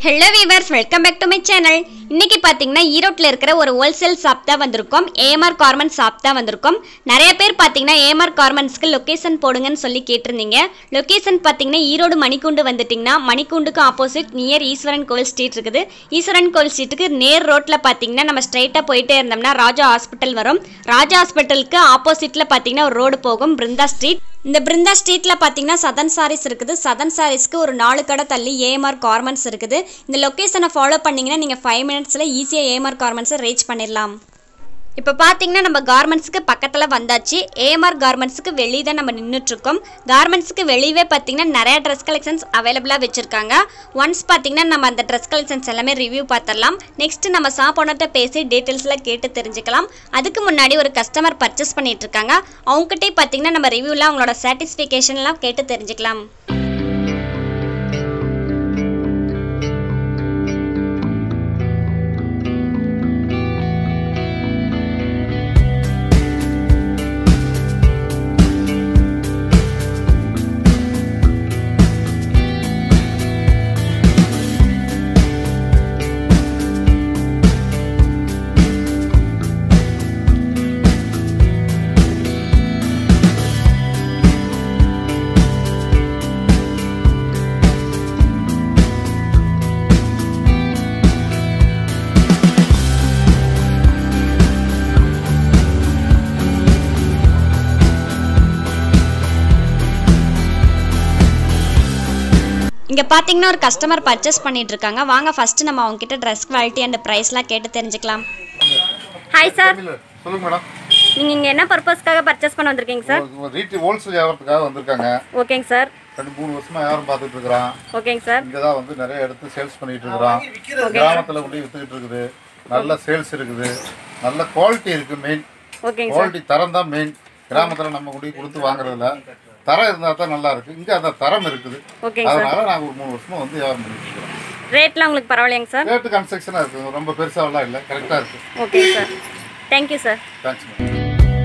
Hello viewers welcome back to my channel இன்னைக்கு பார்த்தீங்கன்னா ஈரோட்டில் இருக்கிற ஒரு ஹோல்சேல் ஷாப் தான் வந்திருக்கோம் ஏஎம்ஆர் கார்மெண்ட் ஷாப் தான் வந்திருக்கோம் நிறைய பேர் பார்த்தீங்கன்னா ஏஎம்ஆர் கார்மெண்ட்ஸ்க்கு லொக்கேஷன் போடுங்கன்னு சொல்லி கேட்டிருந்தீங்க லொக்கேஷன் பார்த்தீங்கன்னா ஈரோடு மணிக்கூண்டு வந்துட்டிங்கன்னா மணிக்கூண்டுக்கு ஆப்போசிட் நியர் ஈஸ்வரன் கோவில் ஸ்ட்ரீட் இருக்குது ஈஸ்வரன் கோவில் ஸ்ட்ரீட்டுக்கு நேர் ரோட்டில் பார்த்தீங்கன்னா நம்ம ஸ்ட்ரைட்டாக போயிட்டே இருந்தோம்னா ராஜா ஹாஸ்பிட்டல் வரும் ராஜா ஹாஸ்பிட்டலுக்கு ஆப்போசிட்டில் பார்த்தீங்கன்னா ஒரு ரோடு போகும் பிருந்தா ஸ்ட்ரீட் இந்த பிருந்தா ஸ்ட்ரீட்ல பாத்தீங்கன்னா சதன் சாரீஸ் இருக்குது சதன் சாரீஸ்க்கு ஒரு நாலு கடை தள்ளி ஏஎம்ஆர் கார்மெண்ட்ஸ் இருக்குது இந்த லொக்கேஷனை ஃபாலோ பண்ணீங்கன்னா நீங்க ஃபைவ் மினிட்ஸ்ல ஈஸியா ஏஎம்ஆர் கார்மெண்ட்ஸை ரீச் பண்ணிடலாம் இப்போ பார்த்தீங்கன்னா நம்ம கார்மெண்ட்ஸுக்கு பக்கத்தில் வந்தாச்சு ஏஎம்ஆர் கார்மெண்ட்ஸுக்கு வெளியே தான் நம்ம நின்றுட்டுருக்கோம் கார்மெண்ட்ஸுக்கு வெளியவே பார்த்தீங்கன்னா நிறைய ட்ரெஸ் கலெக்ஷன்ஸ் அவைலபிளாக வச்சுருக்காங்க ஒன்ஸ் பார்த்தீங்கன்னா நம்ம அந்த ட்ரெஸ் கலெக்ஷன்ஸ் எல்லாமே ரிவ்யூ பார்த்துடலாம் நெக்ஸ்ட் நம்ம சாப்பாடுகிட்ட பேசி டீட்டெயில்ஸ்லாம் கேட்டு தெரிஞ்சுக்கலாம் அதுக்கு முன்னாடி ஒரு கஸ்டமர் பர்ச்சேஸ் பண்ணிட்டு இருக்காங்க அவங்ககிட்டே பார்த்தீங்கன்னா நம்ம ரிவ்யூலாம் அவங்களோட சாட்டிஸ்ஃபிகேஷன்லாம் கேட்டு தெரிஞ்சுக்கலாம் இங்கே பார்த்தீங்கன்னா ஒரு கஸ்டமர் பர்ச்சேஸ் பண்ணிட்டு இருக்காங்க வாங்க ஃபர்ஸ்ட் நம்ம அவங்க கிட்ட ட்ரெஸ் குவாலிட்டி அண்ட் ப்ரைஸ்லாம் கேட்டு தெரிஞ்சுக்கலாம் ஹாய் சார் இல்ல, சொல்லுங்க மேடம் நீங்கள் இங்கே என்ன பர்பஸ்க்காக பர்ச்சேஸ் பண்ண வந்திருக்கீங்க சார் ரீட்டெயில் ஹோல்சேல் வியாபாரத்துக்காக வந்திருக்காங்க ஓகேங்க சார் ரெண்டு மூணு வருஷமா வியாபாரம் பார்த்துட்டு இருக்கிறான் ஓகேங்க சார் இங்கே தான் வந்து நிறைய இடத்து சேல்ஸ் பண்ணிட்டு இருக்கிறான் கிராமத்தில் கொண்டு வித்துக்கிட்டு இருக்குது நல்ல சேல்ஸ் இருக்குது நல்ல குவாலிட்டி இருக்கு மெயின் ஓகேங்க குவாலிட்டி தரம் தான் மெயின் கிராமத்தில் நம்ம கொண்டு போய் கொடுத்து வாங்குறதுல தரம் இருந்தால் தான் நல்லா இருக்கு இங்கே அந்த தரம் இருக்குது ஓகேங்க சார் அதனால நாங்கள் ஒரு மூணு வருஷமா வந்து வியாபாரம் பண்ணிட்டு இருக்கிறோம் ரேட்லாம் உங்களுக்கு பரவாயில்லைங்க சார் ரேட்டு கன்ஸ்ட்ரக்ஷனாக இருக்குது ரொம்ப பெருசாகலாம் இல்லை கரெக்டாக இருக்கு ஓகேங்க sir thank you sir thanks madam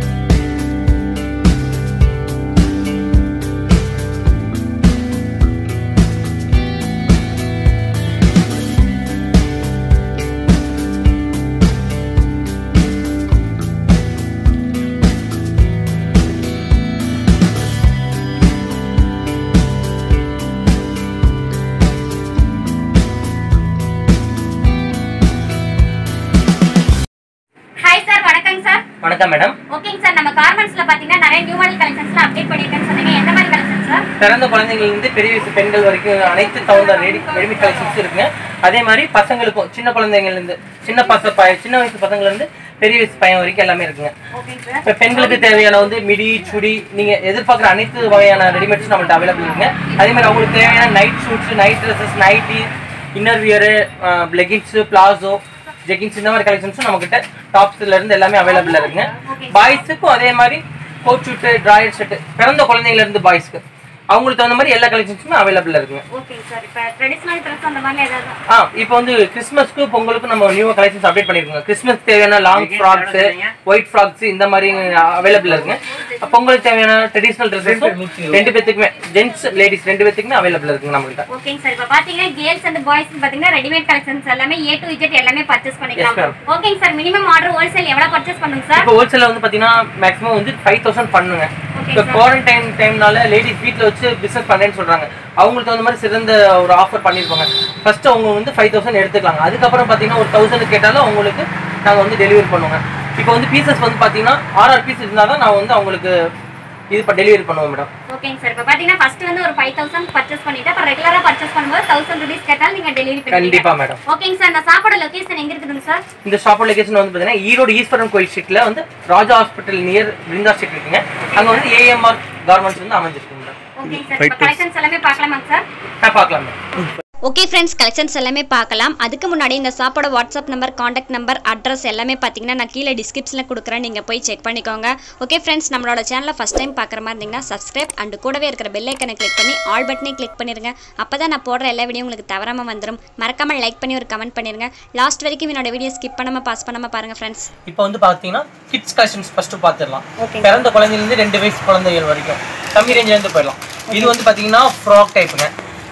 hi sir வணக்கம் சார் வணக்கம் மேடம் ஓகேங்க சார் நம்ம கார்மெண்ட்ஸ்ல பாத்தீங்கன்னா நிறைய நியூ மாடல் கலெக்ஷன்ஸ்லாம் அப்டேட் பண்ணிருக்கேன்னு சொன்னீங்க எந்த மாதிரி கலெக்ஷன் சார் பிறந்த குழந்தைங்கள்லேருந்து பெரிய வயசு பெண்கள் வரைக்கும் அனைத்து தகுந்த ரெடி ரெடிமேட் கலெக்ஷன்ஸ் இருக்குங்க அதே மாதிரி பசங்களுக்கும் சின்ன குழந்தைங்கள்லேருந்து சின்ன பச ப சின்ன வயசு பசங்கள்லேருந்து பெரிய வயசு பையன் வரைக்கும் எல்லாமே இருக்குங்க ஓகேங்க சார் இப்போ பெண்களுக்கு தேவையான வந்து மிடி சுடி நீங்கள் எதிர்பார்க்குற அனைத்து வகையான ரெடிமேட்ஸ் நம்மள்ட்ட அவைலபிள் இருக்குங்க அதே மாதிரி அவங்களுக்கு தேவையான night suits night dresses nighty inner wear leggings palazzo jeggings இந்த மாதிரி கலெக்ஷன்ஸும் நம்மக்கிட்ட டாப்ஸ்ல இருந்து எல்லாமே அவைலபிள் இருக்குங்க பாய்ஸுக்கும் அதே மாதிரி கோட் ஷூட்டு ட்ராயர் ஷர்ட் பிறந்த குழந்தைங்கள இருந்து பாய்ஸ்க்கு அவங்களுக்கு தகுந்த மாதிரி எல்லா கலெக்ஷன்ஸுமே அவைலபிள் இருக்குங்க ஓகேங்க சார் இப்போ ட்ரெடிஷனல் ட்ரெஸ் அந்த மாதிரி ஏதாவது ஆ இப்போ வந்து கிறிஸ்மஸ்க்கு பொங்கலுக்கு நம்ம நியூ கலெக்ஷன்ஸ் அப்டேட் பண்ணிருக்கோம் கிறிஸ்மஸ் தேவையான லாங் ஃப்ராக்ஸ் ஒயிட் ஃப்ராக்ஸ் இந்த மாதிரி அவைலபிள் இருக்குங்க பொங்கலுக்கு தேவையான ட்ரெடிஷனல் ட்ரெஸ்ஸஸும் ரெண்டு பேத்துக்குமே ஜென்ட்ஸ் லேடிஸ் ரெண்டு பேத்துக்குமே அவைலபிள் இருக்குங்க நம்மகிட்ட ஓகேங்க சார் இப்போ பாத்தீங்கன்னா கேர்ள்ஸ் அண்ட் பாய்ஸ் பாத்தீங்கன்னா ரெடிமேட் கலெக்ஷன்ஸ் எல்லாமே ஏ டு இஜெட் எல்லாமே பர்ச்சேஸ் பண்ணிக்கலாம் Yes, ma'am. ஓகேங்க சார் மினிமம் ஆர்டர் ஹோல்சேல் எவ்வளவு பர்ச்சேஸ் பண்ணுங்க சார் இப்போ ஹோல்சேல்ல வந்து பாத்தீங்கன்னா மேக்ஸிமம் வந்து ஃபைவ் தௌசண்ட் பண்ணுங்க Okay, இப்போ sir. குவாரண்டைன் டைம்னால லேடிஸ் வீட்ல வச்சு பிசினஸ் பண்றேன்னு சொல்றாங்க அவங்களுக்கு தகுந்த மாதிரி சிறந்த ஒரு ஆஃபர் பண்ணிருப்பாங்க ஃபர்ஸ்ட் அவங்க வந்து ஃபைவ் தௌசண்ட் எடுத்துக்கலாம் அதுக்கப்புறம் பாத்தீங்கன்னா ஒரு தௌசண்ட் கேட்டாலும் அவங்களுக்கு நாங்க வந்து டெலிவரி பண்ணுவோங்க இப்போ வந்து பீசஸ் வந்து பாத்தீங்கன்னா ஆர்ஆர் பீஸ் இருந்தால் தான் நான் வந்து அவங்களுக்கு இது இப்போ டெலிவரி பண்ணுவோம் மேடம் ஓகேங்க சார் இப்போ பாத்தீங்கன்னா ஃபர்ஸ்ட் வந்து ஒரு ஃபைவ் தௌசண்ட் பர்ச்சேஸ் பண்ணிட்டு அப்புறம் ரெகுலரா பர்ச்சேஸ் பண்ணும்போது தௌசண்ட் ருபீஸ் கேட்டாலும் நீங்க டெலிவரி கண்டிப்பா மேடம் ஓகேங்க சார் நான் சாப்பாடு லொகேஷன் எங்க இருக்குதுங்க சார் இந்த ஷாப்போட லொகேஷன் வந்து பாத்தீங்கன்னா ஈரோடு ஈஸ்வரன் கோயில் ஸ்ட்ரீட்ல வந்து Raja hospital near Brinda street இருக்குங்க அங்க வந்து ஏஎம்ஆர் கார்மெண்ட்ஸ் வந்து அமைஞ்சிருக்குங்க மேடம் ஓகேங்க சார் இப்போ கலெக்ஷன்ஸ் எல்லாமே பார்க்கலாமாங்க சார் நான் பார்க்கலாம் மேடம் ஓகே ஃப்ரெண்ட்ஸ் கலெக்ஷன்ஸ் எல்லாமே பார்க்கலாம் அதுக்கு முன்னாடி இந்த ஷாப்போட WhatsApp number contact number address எல்லாமே பார்த்தீங்கன்னா நான் கீழே டிஸ்கிரிப்ஷனில் கொடுக்குறேன் நீங்கள் போய் செக் பண்ணிக்கோங்க ஓகே ஃப்ரெண்ட்ஸ் நம்மளோட சேனலை ஃபஸ்ட் டைம் பார்க்குற மாதிரி இருந்தீங்கன்னா சப்ஸ்கிரைப் அண்ட் கூடவே இருக்கிற பெல் ஐக்கனை கிளிக் பண்ணி ஆல் பட்டனை கிளிக் பண்ணிருங்க அப்போ தான் நான் போடுற எல்லா வீடியோ உங்களுக்கு தவறாமல் வந்துடும் மறக்காமல் லைக் பண்ணி ஒரு கமெண்ட் பண்ணிருங்க லாஸ்ட் வரைக்கும் என்னோட வீடியோ ஸ்கிப் பண்ணாமல் பாஸ் பண்ணாமல் பாருங்கள் ஃப்ரெண்ட்ஸ் இப்போ வந்து பார்த்தீங்கன்னா கிட்ஸ் கலெக்ஷன்ஸ் ஃபர்ஸ்ட் பார்த்துடலாம் Okay. பிறந்த குழந்தைலேருந்து ரெண்டு வயசு குழந்தைகள் வரைக்கும் கம்மி ரேஞ்சிலேருந்து போயிடலாம் இது வந்து பார்த்தீங்கன்னா ஃப்ராக் டைப்புங்க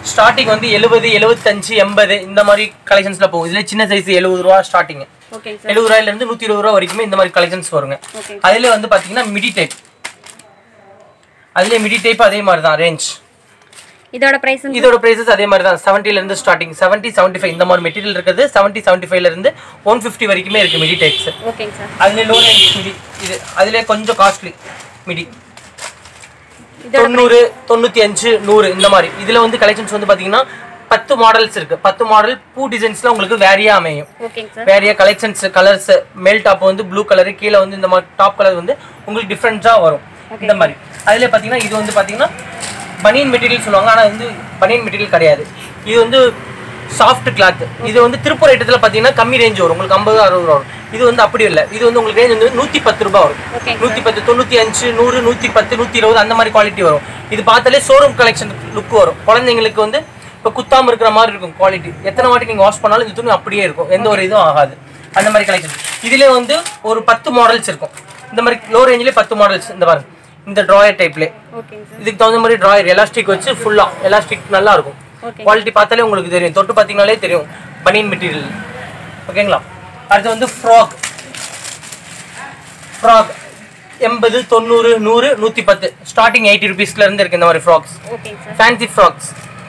ஸ்டார்டிங் வந்து எழுபது எழுபத்தஞ்சு எண்பது இந்த மாதிரி கலெக்ஷன்ஸ்ல போகும் இதுல சின்ன சைஸ் எழுபது ரூபா ஸ்டார்டிங் ஓகேங்க சார் எழுபது ரூபாயில இருந்து நூத்தி இருபது ரூபா வரைக்குமே இந்த மாதிரி கலெக்ஷன்ஸ் வருங்க ஓகே அதுல வந்து பாத்தீங்கன்னா மிடி டைப் அதுல மிடி டைப் அதே மாதிரி தான் ரேஞ்ச் இதோட பிரைஸ் இதோட பிரைசஸ் அதே மாதிரி தான் 70 ல இருந்து ஸ்டார்டிங் 70 75 ஃபைவ் இந்த மாதிரி மெட்டீரியல் இருக்குது 70 75 ஃபைவ்ல இருந்து ஒன் ஃபிஃப்டி வரைக்குமே இருக்கு மிடி டைப்ஸ் ஓகேங்க சார் அதுல லோ ரேஞ்ச் மிடி இது அதுல கொஞ்சம் காஸ்ட்லி மிடி இதோட தொண்ணூறு தொண்ணூத்தி அஞ்சு நூறு இந்த மாதிரி இதுல வந்து கலெக்ஷன்ஸ் வந்து பாத்தீங்கன்னா பத்து மாடல்ஸ் இருக்கு பத்து மாடல் பூ டிசைன்ஸ்ல உங்களுக்கு வேரியா அமையும் ஓகேங்க சார் வேறிய கலெக்ஷன்ஸ் கலர்ஸ் மேல் டாப் வந்து ப்ளூ கலர் கீழே வந்து இந்த மாதிரி டாப் கலர் வந்து உங்களுக்கு டிஃப்ரெண்ட்டா வரும் இந்த மாதிரி அதுல பாத்தீங்கன்னா இது வந்து பாத்தீங்கன்னா பனியன் மெட்டீரியல் சொல்லுவாங்க ஆனா வந்து பனியன் மெட்டீரியல் கிடையாது இது வந்து சாஃப்ட் கிளாத் இது வந்து திருப்பூர் ஐட்டத்தில் பார்த்தீங்கன்னா கம்மி ரேஞ்ச் வரும் உங்களுக்கு ஐம்பது அறுபது ரூபா வரும் இது வந்து அப்படி இல்லை இது வந்து உங்களுக்கு ரேஞ்ச் வந்து நூற்றி பத்து ரூபாய் வரும் Okay, நூற்றி பத்து தொண்ணூற்றி அஞ்சு நூறு நூற்றி பத்து நூற்றி இருபது அந்த மாதிரி குவாலிட்டி வரும் இது பார்த்தாலே ஷோரூம் கலெக்ஷன் லுக் வரும் குழந்தைங்களுக்கு வந்து இப்போ குத்தாம இருக்கிற மாதிரி இருக்கும் குவாலிட்டி எத்தனை வாட்டி நீங்கள் வாஷ் பண்ணாலும் இந்த துணி அப்படியே இருக்கும் எந்த ஒரு இதுவும் ஆகாது அந்த மாதிரி கலெக்ஷன் இதுலேயே வந்து ஒரு பத்து மாடல்ஸ் இருக்கும் இந்த மாதிரி லோ ரேஞ்சிலே பத்து மாடல்ஸ் இந்த பாருங்க இந்த ட்ராயர் டைப்லேயே ஓகேங்க சார் இதுக்கு தகுந்த மாதிரி ட்ராயர் எலாஸ்டிக் வச்சு ஃபுல்லா எலாஸ்டிக் நல்லா இருக்கும் Okay. குவாலிட்டி பார்த்தாலே உங்களுக்கு தெரியும் தொட்டு பார்த்தீங்கனாலே தெரியும் பனியன் மெட்டீரியல் ஓகேங்களா அடுத்து வந்து ஃப்ராக் ஃப்ராக் எண்பது தொண்ணூறு நூறு நூற்றி பத்து ஸ்டார்டிங் எயிட்டி ருபீஸ்ல இருந்து இருக்கு இந்த மாதிரி ஃப்ராக்ஸ் ஓகேங்க sir fancy frocks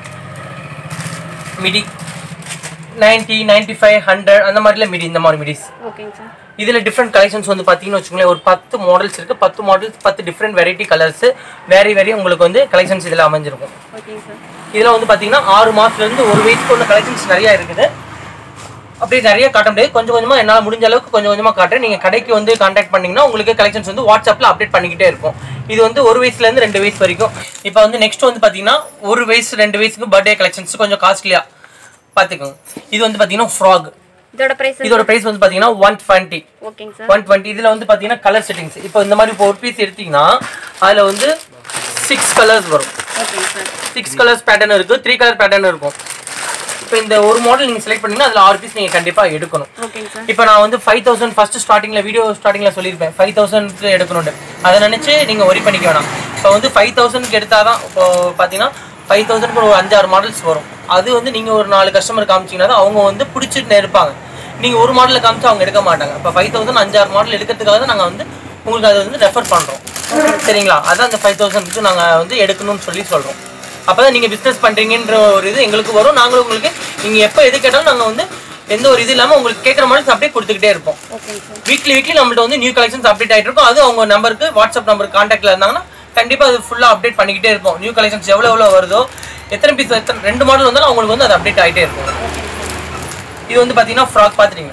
midi ninety ninety five hundred அந்த மாதிரில மிடி இந்த மாதிரி மிடிஸ் ஓகேங்க சார் இதுல டிஃப்ரெண்ட் கலெக்ஷன்ஸ் வந்து பாத்தீங்கன்னு வச்சுக்கோங்களேன் ஒரு பத்து மாடல்ஸ் இருக்கு பத்து மாடல்ஸ் பத்து different variety colours very very உங்களுக்கு வந்து கலெக்ஷன்ஸ் இதுல அமைஞ்சிருக்கும் ஓகேங்க சார் இதுல வந்து பாத்தீங்கன்னா ஆறு மாசத்துல இருந்து ஒரு வயசுக்கு உள்ள கலெக்ஷன்ஸ் நிறைய இருக்குது அப்படியே நிறைய காட்ட முடியாது கொஞ்சம் கொஞ்சமா என்னால முடிஞ்ச அளவுக்கு கொஞ்சம் கொஞ்சமா காட்டுறேன் நீங்க கடைக்கு வந்து கான்டாக்ட் பண்ணீங்கன்னா உங்களுக்கு கலெக்ஷன்ஸ் வந்து வாட்ஸ்அப்ல அப்டேட் பண்ணிக்கிட்டே இருக்கும் இது வந்து ஒரு வயசுல இருந்து ரெண்டு வயசு வரைக்கும் இப்போ வந்து நெக்ஸ்ட் வந்து பாத்தீங்கன்னா ஒரு வயசு ரெண்டு வயசுக்கு பர்த்டே கலெக்ஷன்ஸ் கொஞ்சம் காஸ்ட்லியா பாத்துக்கோங்க இது வந்து பாத்தீங்கன்னா ஃப்ராக் இதோட பிரைஸ் இதோட பிரைஸ் வந்து பாத்தீங்கன்னா ஒன் டுவெண்ட்டி ஓகேங்க சார் ஒன் டுவெண்ட்டி இதில் வந்து பார்த்தீங்கன்னா கலர் செட்டிங்ஸ் இப்போ இந்த மாதிரி இப்போ ஒரு பீஸ் எடுத்தீங்கன்னா அதில் வந்து சிக்ஸ் கலர்ஸ் வரும் ஓகேங்க சார் சிக்ஸ் கலர்ஸ் பேட்டர்ன் இருக்குது த்ரீ கலர் பேட்டர்ன் இருக்கும் இப்போ இந்த ஒரு மாடல் நீங்கள் செலக்ட் பண்ணீங்கன்னா அதில் ஆறு பீஸ் நீங்கள் கண்டிப்பாக எடுக்கணும் ஓகேங்க சார் இப்போ நான் வந்து ஃபைவ் தௌசண்ட் ஃபர்ஸ்ட் ஸ்டார்டிங்கில் வீடியோ ஸ்டார்டிங்கில் சொல்லியிருப்பேன் ஃபைவ் தௌசண்ட்க்கு எடுக்கணும்னு அதை நினச்சி நீங்கள் ஒரி பண்ணிக்க வேணாம் இப்போ வந்து ஃபைவ் தௌசண்ட்க்கு எடுத்தால் தான் இப்போ பார்த்தீங்கன்னா ஃபைவ் தௌசண்ட்க்கு ஒரு அஞ்சாறு மாடல்ஸ் வரும் அது வந்து நீங்கள் ஒரு நாலு கஸ்டமர் காமிச்சிங்கன்னா தான் அவங்க வந்து பிடிச்சிட்டு இருப்பாங்க நீங்கள் ஒரு மாடலில் காமிச்சா அவங்க எடுக்க மாட்டாங்க இப்போ ஃபைவ் தௌசண்ட் அஞ்சாறு மாடல் எடுக்கிறதுக்காக தான் நாங்கள் வந்து உங்களுக்கு அதை வந்து ரெஃபர் பண்ணுறோம் சரிங்களா அதான் அந்த ஃபைவ் தௌசண்ட்க்கு நாங்கள் வந்து எடுக்கணும்னு சொல்லி சொல்கிறோம் அப்போ தான் நீங்கள் பிஸ்னஸ் பண்ணுறீங்கன்ற ஒரு இது எங்களுக்கு வரும் நாங்களும் உங்களுக்கு நீங்கள் எப்போ எது கேட்டாலும் நாங்கள் வந்து எந்த ஒரு இது இல்லாமல் உங்களுக்கு கேட்குற மாடல்ஸ் அப்படியே கொடுத்துக்கிட்டே இருப்போம் ஓகேங்க சார் வீக்லி வீக்லி நம்மள்ட்ட வந்து நியூ கலெக்ஷன்ஸ் அப்டேட் ஆகிட்டு இருக்கும் அது அவங்க நம்பருக்கு வாட்ஸ்அப் நம்பருக்கு காண்டாக்டில் இருந்தாங்கன்னா கண்டிப்பாக அது ஃபுல்லாக அப்டேட் பண்ணிக்கிட்டே இருப்போம் நியூ கலெக்ஷன்ஸ் எவ்வளோ எவ்வளோ வருதோ எத்தனை பீஸ் எத்தனை ரெண்டு மாடல் வந்தாலும் அவங்களுக்கு வந்து அது அப்டேட் ஆகிட்டே இருக்கும் இது வந்து பார்த்தீங்கன்னா ஃப்ராக் பார்த்துட்டீங்க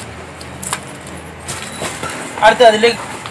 அடுத்து அதில்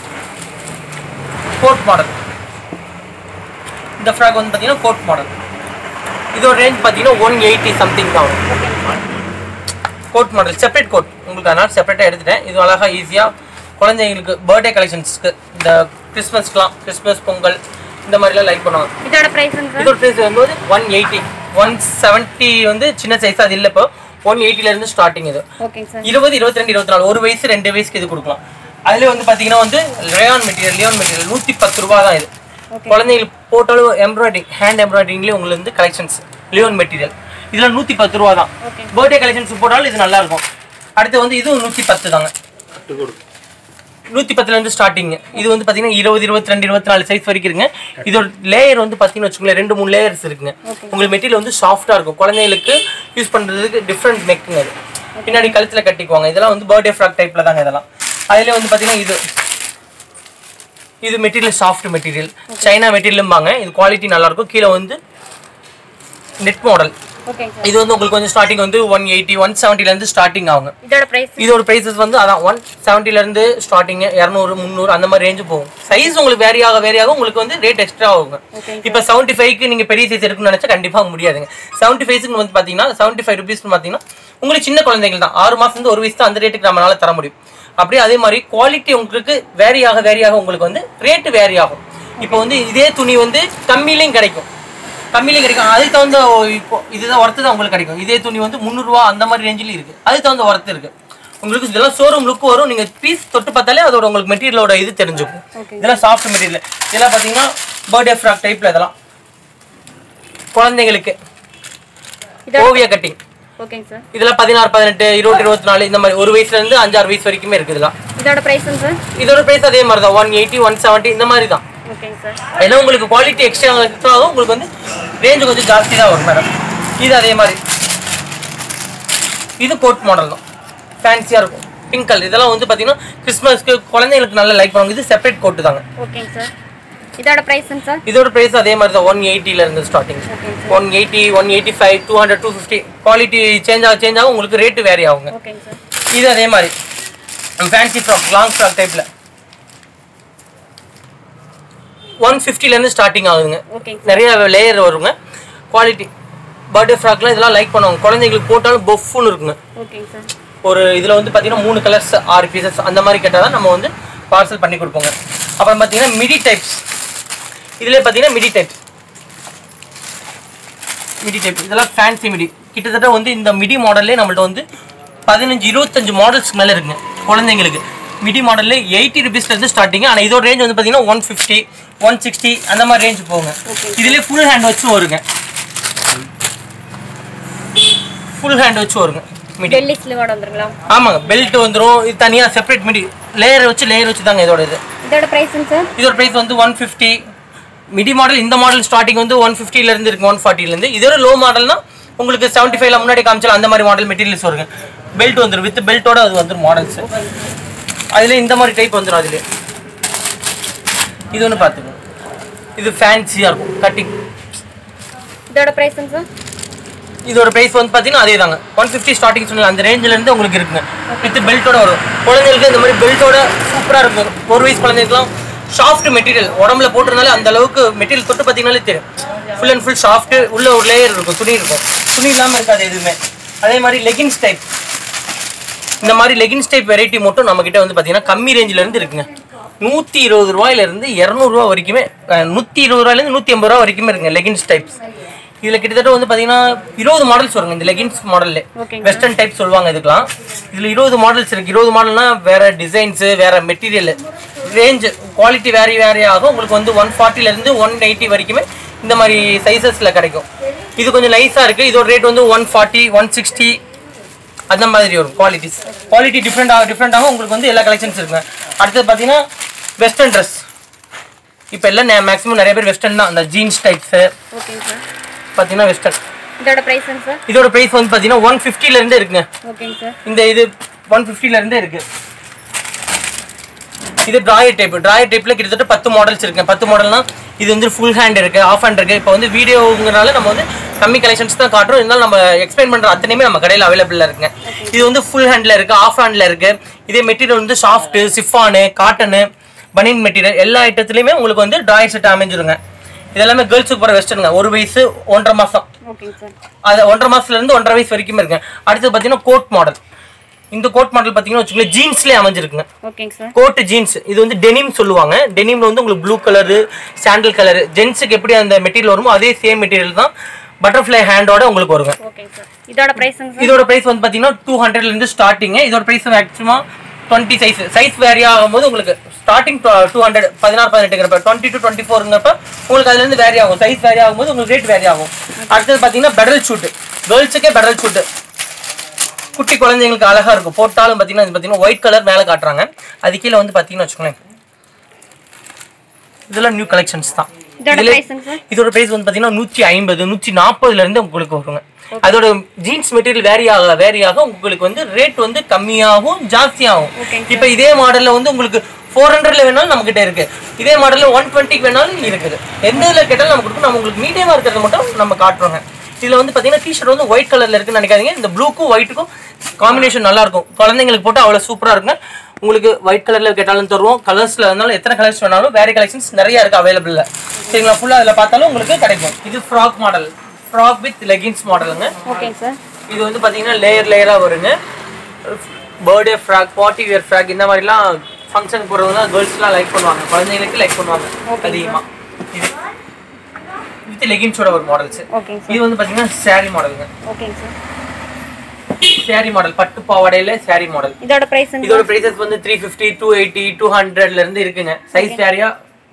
கோட் மாடல் இந்த ஃப்ராக் வந்து பார்த்தீங்கன்னா கோட் மாடல் இதோட ரேஞ்ச் பார்த்தீங்கன்னா ஒன் எயிட்டி சம்திங் தான் வரும் கோட் மாடல் செப்பரேட் கோட் உங்களுக்கு அதனால் செப்பரேட்டாக எடுத்துட்டேன் இது அழகாக ஈஸியாக குழந்தைங்களுக்கு பர்த்டே கலெக்ஷன்ஸ்க்கு இந்த கிறிஸ்மஸ்க்குலாம் கிறிஸ்மஸ் பொங்கல் இந்த மாதிரிலாம் லைக் பண்ணுவாங்க இதோட பிரைஸுங்க சார் இதோட ப்ரைஸ் வந்து ஒன் எயிட்டி ஒன் செவன்ட்டி வந்து சின்ன சைஸ் அது இல்லை இப்போ ஒன் இருந்து ஸ்டார்டிங் இது ஓகேங்க சார் இருபது இருபத்தி ரெண்டு இருபத்தி நாலு ஒரு வயசு ரெண்டு வயசுக்கு இது கொடுக்கலாம் அதுல வந்து பாத்தீங்கன்னா வந்து ரேயான் மெட்டீரியல் லியோன் மெட்டீரியல் நூத்தி பத்து ரூபா தான் இது குழந்தைங்களுக்கு போட்டாலும் எம்ப்ராய்டிங் ஹேண்ட் எம்ப்ராய்டிங்லேயே உங்களுக்கு வந்து கலெக்ஷன்ஸ் லியோன் மெட்டீரியல் இதுல நூத்தி பத்து ரூபா தான் Okay. பர்த்டே கலெக்ஷன்ஸ் போட்டாலும் இது நல்லா இருக்கும் அடுத்து வந்து இதுவும் நூத்தி பத்து தாங்க நூத்தி பத்துல இருந்து ஸ்டார்டிங் இது வந்து பாத்தீங்கன்னா இருபது இருபத்தி ரெண்டு இருபத்தி நாலு சைஸ் வரைக்கும் இருக்குங்க இதோட லேயர் வந்து பாத்தீங்கன்னா வச்சுக்கோங்களேன் ரெண்டு மூணு லேயர்ஸ் இருக்குங்க உங்களுக்கு மெட்டீரியல் வந்து சாஃப்டா இருக்கும் குழந்தைங்களுக்கு யூஸ் பண்றதுக்கு டிஃப்ரெண்ட் நெக்குங்க அது பின்னாடி கழுத்துல கட்டிக்குவாங்க இதெல்லாம் வந்து பர்த்டே ஃப்ராக் டைப்ல தாங்க இதெல்லாம் அதுல வந்து பாத்தீங்கன்னா இது இது மெட்டீரியல் சாஃப்ட் மெட்டீரியல் சைனா மெட்டீரியலும்பாங்க இது குவாலிட்டி நல்லா இருக்கும் கீழே வந்து நெட் மாடல் ஓகேங்க சார் இது வந்து உங்களுக்கு கொஞ்சம் ஸ்டார்டிங் வந்து ஒன் எயிட்டி ஒன் இருந்து ஸ்டார்டிங் ஆகுங்க இதோட பிரைஸ் இதோட ப்ரைஸஸ் வந்து அதான் ஒன் இருந்து ஸ்டார்டிங் இரநூறு முந்நூறு அந்த மாதிரி ரேஞ்சு போகும் சைஸ் உங்களுக்கு வேரி ஆக வேரி ஆகும் உங்களுக்கு வந்து ரேட் எக்ஸ்ட்ரா ஆகுங்க இப்போ செவன்ட்டி ஃபைவ்க்கு நீங்கள் பெரிய சைஸ் எடுக்கணும்னு நினச்சா கண்டிப்பாக முடியாதுங்க செவன்ட்டி ஃபைவ்க்கு வந்து பார்த்தீங்கன்னா செவன்ட்டி ஃபைவ் ருபீஸ்னு பார்த்தீங்கன்னா உங்களுக்கு சின்ன குழந்தைகள் தான் ஆறு மாதம் வந்து ஒரு வயசு தான் அந்த ரேட்டுக்கு நம்மளால தர முடியும் அப்படியே அதே மாதிரி குவாலிட்டி உங்களுக்கு வேரி ஆக வேரி ஆக உங்களுக்கு வந்து ரேட்டு வேரி ஆகும் இப்போ வந்து இதே துணி வந்து கம்மியிலையும் கிடைக்கும் கம்மியிலையும் கிடைக்கும் அதுக்கு தகுந்த இப்போ இதுதான் ஒர்த்து தான் உங்களுக்கு கிடைக்கும் இதே துணி வந்து முந்நூறுரூவா அந்த மாதிரி ரேஞ்சிலும் இருக்குது அதுக்கு தகுந்த ஒர்த்து இருக்கு உங்களுக்கு இதெல்லாம் ஷோரூம் லுக் வரும் நீங்கள் பீஸ் தொட்டு பார்த்தாலே அதோட உங்களுக்கு மெட்டீரியலோட இது தெரிஞ்சுக்கும் இதெல்லாம் சாஃப்ட் மெட்டீரியல் இதெல்லாம் பார்த்தீங்கன்னா பர்த்டே ஃப்ராக் டைப்பில் இதெல்லாம் குழந்தைங்களுக்கு இதோட- ஓவிய கட்டிங் ஓகேங்க சார் இதெல்லாம் பதினாறு பதினெட்டு இருபது இருபத்தி நாலு இந்த மாதிரி ஒரு வயசுல இருந்து அஞ்சாறு வயசு வரைக்குமே இருக்குது இதெல்லாம் இதோட ப்ரைஸுங்க சார் இதோட பிரைஸ் அதே மாதிரி தான் ஒன் எயிட்டி ஒன் செவன்ட்டி இந்த மாதிரி தான் ஓகேங்க சார் ஏன்னா உங்களுக்கு குவாலிட்டி எக்ஸ்ட்ரா எக்ஸ்ட்ரா ஆகும் உங்களுக்கு வந்து ரேஞ்சு கொஞ்சம் ஜாஸ்தி தான் வரும் மேடம் இது அதே மாதிரி இது கோட் மாடல் தான் ஃபேன்சியாக இருக்கும் பிங்க் கலர் இதெல்லாம் வந்து பார்த்தீங்கன்னா கிறிஸ்மஸ்க்கு குழந்தைங்களுக்கு நல்லா லைக் பண்ணுவாங்க இது செப்பரேட் கோட்டு தாங்க ஓகேங்க சார் இதோட ப்ரைஸுங்க சார் இதோட ப்ரைஸ் அதே மாதிரி தான் ஒன் எயிட்டில இருந்து starting one eighty one eighty five two hundred two fifty quality change ஆக சேஞ்ச் ஆகும் உங்களுக்கு ரேட்டு வேரி ஆகுங்க ஓகேங்க சார் இது அதே மாதிரி ஃபேன்சி ஃப்ராக் லாங் ஃப்ராக் டைப்பில் ஒன் ஃபிஃப்டிலேருந்து ஸ்டார்டிங் ஆகுதுங்க ஓகேங்க நிறைய லேயர் வருங்க குவாலிட்டி பர்த்டே ஃப்ராக்லாம் இதெல்லாம் லைக் பண்ணுவாங்க குழந்தைங்களுக்கு போட்டாலும் பொஃப்னு இருக்குங்க ஓகேங்க சார் ஒரு இதில் வந்து பார்த்தீங்கன்னா மூணு கலர்ஸ் ஆறு பீசஸ் அந்த மாதிரி கேட்டால் தான் நம்ம வந்து பார்சல் பண்ணி கொடுப்போங்க அப்புறம் பார்த்தீங்கன்னா மிடி டைப்ஸ் இதில் பார்த்தீங்கன்னா மிடி டைப் மிடி டைப் இதெல்லாம் ஃபேன்சி மிடி கிட்டத்தட்ட வந்து இந்த மிடி மாடல்லே நம்மள்ட்ட வந்து பதினஞ்சு இருபத்தஞ்சு மாடல்ஸ் மேலே இருக்குங்க குழந்தைங்களுக்கு மிடி மாடல்ல எயிட்டி ருபீஸ்லேருந்து ஸ்டார்டிங் ஆனால் இதோட ரேஞ்ச் வந்து பார்த்தீங்கன்னா ஒன் ஃபிஃப்டி ஒன் சிக்ஸ்டி அந்த மாதிரி ரேஞ்ச் போகுங்க இதுலேயே ஃபுல் ஹேண்ட் வச்சும் வருங்க ஃபுல் ஹேண்ட் வச்சு வருங்க மிடி டெல்லி ஸ்லிவோட வந்துருங்களா ஆமாங்க பெல்ட் வந்துடும் இது தனியாக செப்பரேட் மிடி லேயர் வச்சு லேயர் வச்சு தாங்க இதோட இது இதோட ப்ரைஸுங்க சார் இதோட ப்ரைஸ் வந்து ஒன் ஃபிஃப்டி மிடி மாடல் இந்த மாடல் ஸ்டார்டிங் வந்து ஒன் இருந்து இருக்கு ஒன் ஃபார்ட்டிலேருந்து இதோட லோ மாடல்னா உங்களுக்கு செவன்ட்டி ஃபைவ்ல முன்னாடி காமிச்சாலும் அந்த மாதிரி மாடல் மெட்டீரியல்ஸ் வருங்க பெல்ட் வந்துடும் வித் பெல்ட்டோட அது வந்துடும் மாடல்ஸ் அதில் இந்த மாதிரி டைப் வந்துடும் அதுலேயே இது ஒன்று பார்த்துக்கோங்க இது ஃபேன்சியாக இருக்கும் கட்டிங் இதோட ப்ரைஸுங்க சார் இதோட பிரைஸ் வந்து பார்த்தீங்கன்னா அதே தாங்க ஒன் ஃபிஃப்டி ஸ்டார்டிங் சொன்னீங்க அந்த ரேஞ்சில் இருந்து உங்களுக்கு இருக்குங்க வித் பெல்ட்டோட வரும் குழந்தைங்களுக்கு இந்த மாதிரி பெல்ட்டோட சூப்பராக இருக்கும் ஒரு வயசு குழந்தைங்களுக்குலாம் சாஃப்ட் மெட்டீரியல் உடம்புல போட்டிருந்தாலே அந்த அளவுக்கு மெட்டீரியல் தொட்டு பார்த்தீங்கனாலே தெரியும் ஃபுல் அண்ட் ஃபுல் சாஃப்ட் உள்ள ஒரு லேயர் இருக்கும் துணி இருக்கும் துணி இல்லாமல் இருக்காது எதுவுமே அதே மாதிரி லெகின்ஸ் டைப் இந்த மாதிரி லெகின்ஸ் டைப் வெரைட்டி மட்டும் நம்ம கிட்ட வந்து பார்த்தீங்கன்னா கம்மி ரேஞ்சில இருந்து இருக்குங்க நூற்றி இருபது ரூபாயில இருந்து இரநூறுவா வரைக்குமே அஹ், நூற்றி இருபது ரூபாயிலேருந்து நூற்றி ஐம்பது ரூபா வரைக்குமே இருக்குங்க லெகின்ஸ் டைப்ஸ் இதில் கிட்டத்தட்ட வந்து பார்த்தீங்கன்னா இருபது மாடல்ஸ் வருங்க இந்த லெகின்ஸ் மாடல்ல வெஸ்டர்ன் டைப் சொல்லுவாங்க இதுக்கெல்லாம் இதில் இருபது மாடல்ஸ் இருக்கு இருபது மாடல்னா வேற டிசைன்ஸு வேற material range quality vary vary ஆகும் உங்களுக்கு வந்து ஒன் ஃபார்ட்டிலேருந்து ஒன் எயிட்டி வரைக்குமே இந்த மாதிரி சைஸஸில் கிடைக்கும் இது கொஞ்சம் நைஸாக இருக்குது இதோட ரேட் வந்து ஒன் ஃபார்ட்டி ஒன் சிக்ஸ்டி அந்த மாதிரி வரும் குவாலிட்டிஸ் குவாலிட்டி டிஃப்ரெண்ட் ஆக டிஃப்ரெண்ட் ஆகும் உங்களுக்கு வந்து எல்லா கலெக்ஷன்ஸ் இருக்குங்க அடுத்தது பார்த்தீங்கன்னா வெஸ்டர்ன் ட்ரெஸ் இப்போ எல்லாம் மேக்ஸிமம் நிறைய பேர் வெஸ்டர்ன் தான் அந்த ஜீன்ஸ் டைப்ஸு ஓகேங்க சார் பார்த்தீங்கன்னா வெஸ்டர்ன் இதோட ப்ரைஸுங்க சார் இதோட ப்ரைஸ் வந்து பார்த்தீங்கன்னா ஒன் ஃபிஃப்டிலேருந்தே இருக்குங்க ஓகேங்க சார் இந்த இது ஒன் ஃபிஃப்டிலேருந்தே இருக்கு இது டிராயர் டைப் டிராயர் டைப்பில் கிட்டத்தட்ட பத்து மாடல்ஸ் இருக்குங்க பத்து மாடல்னா இது வந்து ஃபுல் ஹேண்ட் இருக்கு ஆஃப் ஹேண்ட் இருக்கு இப்போ வந்து வீடியோங்கிறனால நம்ம வந்து கம்மி கலெக்ஷன்ஸ் தான் காட்டுறோம் இருந்தாலும் நம்ம எக்ஸ்பிளைன் பண்ணுற அத்தனையுமே நம்ம கடையில் அவைலபிளாக இருக்குங்க இது வந்து ஃபுல் ஹேண்டில் இருக்கு ஆஃப் ஹேண்டில் இருக்கு இதே மெட்டீரியல் வந்து சாஃப்ட் சிஃபானு காட்டனு பனியன் மெட்டீரியல் எல்லா ஐட்டத்துலையுமே உங்களுக்கு வந்து டிராயர் செட் அமைஞ்சிருங்க இதெல்லாமே கேர்ள்ஸுக்கு போகிற வெஸ்டர்னுங்க ஒரு வயசு ஒன்றரை மாதம் ஓகேங்க சார் அது ஒன்றரை மாசத்துல இருந்து ஒன்றரை வயசு வரைக்கும் இருக்கு அடுத்தது பார்த்தீங்கன்னா கோட் மாடல் இந்த கோட் மாடல் பார்த்தீங்கன்னா வச்சுக்கோங்களேன் ஜீன்ஸ்லேயே அமைஞ்சிருக்குங்க ஓகேங்க சார் கோட் ஜீன்ஸ் இது வந்து டெனிம் சொல்லுவாங்க டெனிம்ல வந்து உங்களுக்கு ப்ளூ கலரு சாண்டில் கலரு ஜென்ஸுக்கு எப்படி அந்த மெட்டீரியல் வருமோ அதே சேம் மெட்டீரியல் தான் பட்டர்ஃப்ளை ஹேண்டோட உங்களுக்கு வருங்க ஓகேங்க சார் இதோட ப்ரைஸுங்க சார் இதோட பிரைஸ் வந்து பார்த்தீங்கன்னா டூ ஹண்ட்ரட்லேருந்து ஸ்டார்டிங் இதோட price maximum twenty size size vary ஆகும்போது உங்களுக்கு ஸ்டார்டிங் டூ ஹண்ட்ரட் பதினாறு பதினெட்டுங்கிறப்ப டுவெண்ட்டி டு டுவெண்ட்டி ஃபோருங்கிறப்ப உங்களுக்கு அதுலேருந்து வேரி ஆகும் சைஸ் வேரி ஆகும்போது உங்களுக்கு ரேட் வேரி ஆகும் அடுத்தது பார்த்தீங்கன்னா பெடல் ஷூட்டு கேர்ள்ஸுக்கே பெடல் ஷூட்டு குட்டி குழந்தைங்களுக்கு அழகா இருக்கும் போட்டாலும் பார்த்தீங்கன்னா இது பார்த்தீங்கன்னா ஒயிட் கலர் மேலே காட்டுறாங்க அது கீழே வந்து பார்த்தீங்கன்னா வச்சுக்கோங்களேன் இதெல்லாம் நியூ கலெக்ஷன்ஸ் தான் இதோட இதுல- ப்ரைஸுங்க சார் இதோட பிரைஸ் வந்து பாத்தீங்கன்னா நூற்றி ஐம்பது நூற்றி நாற்பதுல இருந்து உங்களுக்கு வருங்க அதோட ஜீன்ஸ் மெட்டீரியல் வேரி ஆக வேரி ஆக உங்களுக்கு வந்து ரேட் வந்து கம்மியாகும் ஜாஸ்தியாகும் இப்போ இதே மாடல்ல வந்து உங்களுக்கு ஃபோர் ஹண்ட்ரட்ல வேணாலும் நம்ம கிட்ட இருக்கு இதே மாடல்ல ஒன் டுவெண்ட்டிக்கு வேணாலும் இருக்குது எந்த இதுல கேட்டாலும் நம்ம கொடுக்கும் நம்ம உங்களுக்கு மீடியமா இருக்கிறத மட்டும் நம்ம காட்டுறோங்க இதுல வந்து பாத்தீங்கன்னா டிஷர்ட் வந்து ஒயிட் கலர்ல இருக்குன்னு நினைக்காதீங்க இந்த ப்ளூக்கும் ஒயிட்டுக்கும் காம்பினேஷன் நல்லா இருக்கும் குழந்தைங்களுக்கு போட்டு அவ்வளவு சூப்பரா இருக்குங்க உங்களுக்கு ஒயிட் கலர்ல கேட்டாலும் தருவோம் கலர்ஸ்ல இருந்தாலும் எத்தனை கலர்ஸ் வேணாலும் வேற கலெக்ஷன்ஸ் நிறைய இருக்கு அவைலபிள்ல சரிங்களா ஃபுல்லா அதுல பார்த்தாலும் உங்களுக்கு கிடைக்கும் இது frock model frock with leggings மாடலுங்க ஓகேங்க சார் இது வந்து பாத்தீங்கன்னா லேயர் லேயரா வருங்க birthday frock party wear frock இந்த மாதிரிலாம் ஃபங்க்ஷன் போடுறவங்க கேர்ள்ஸ்லாம் லைக் பண்ணுவாங்க குழந்தைங்களுக்கு லைக் பண்ணுவாங்க அதிகமா இது வித் லெகின்ஸோட ஒரு மாடல்ஸ் ஓகேங்க சார் இது வந்து பாத்தீங்கன்னா saree மாடலுங்க ஓகேங்க சார் saree மாடல் பட்டு பாவாடையில saree மாடல் இதோட ப்ரைஸுங்க இதோட பிரைசஸ் வந்து three fifty two eighty two ஹண்ட்ரட்ல இருந்து இருக்குங்க சைஸ் வேரியா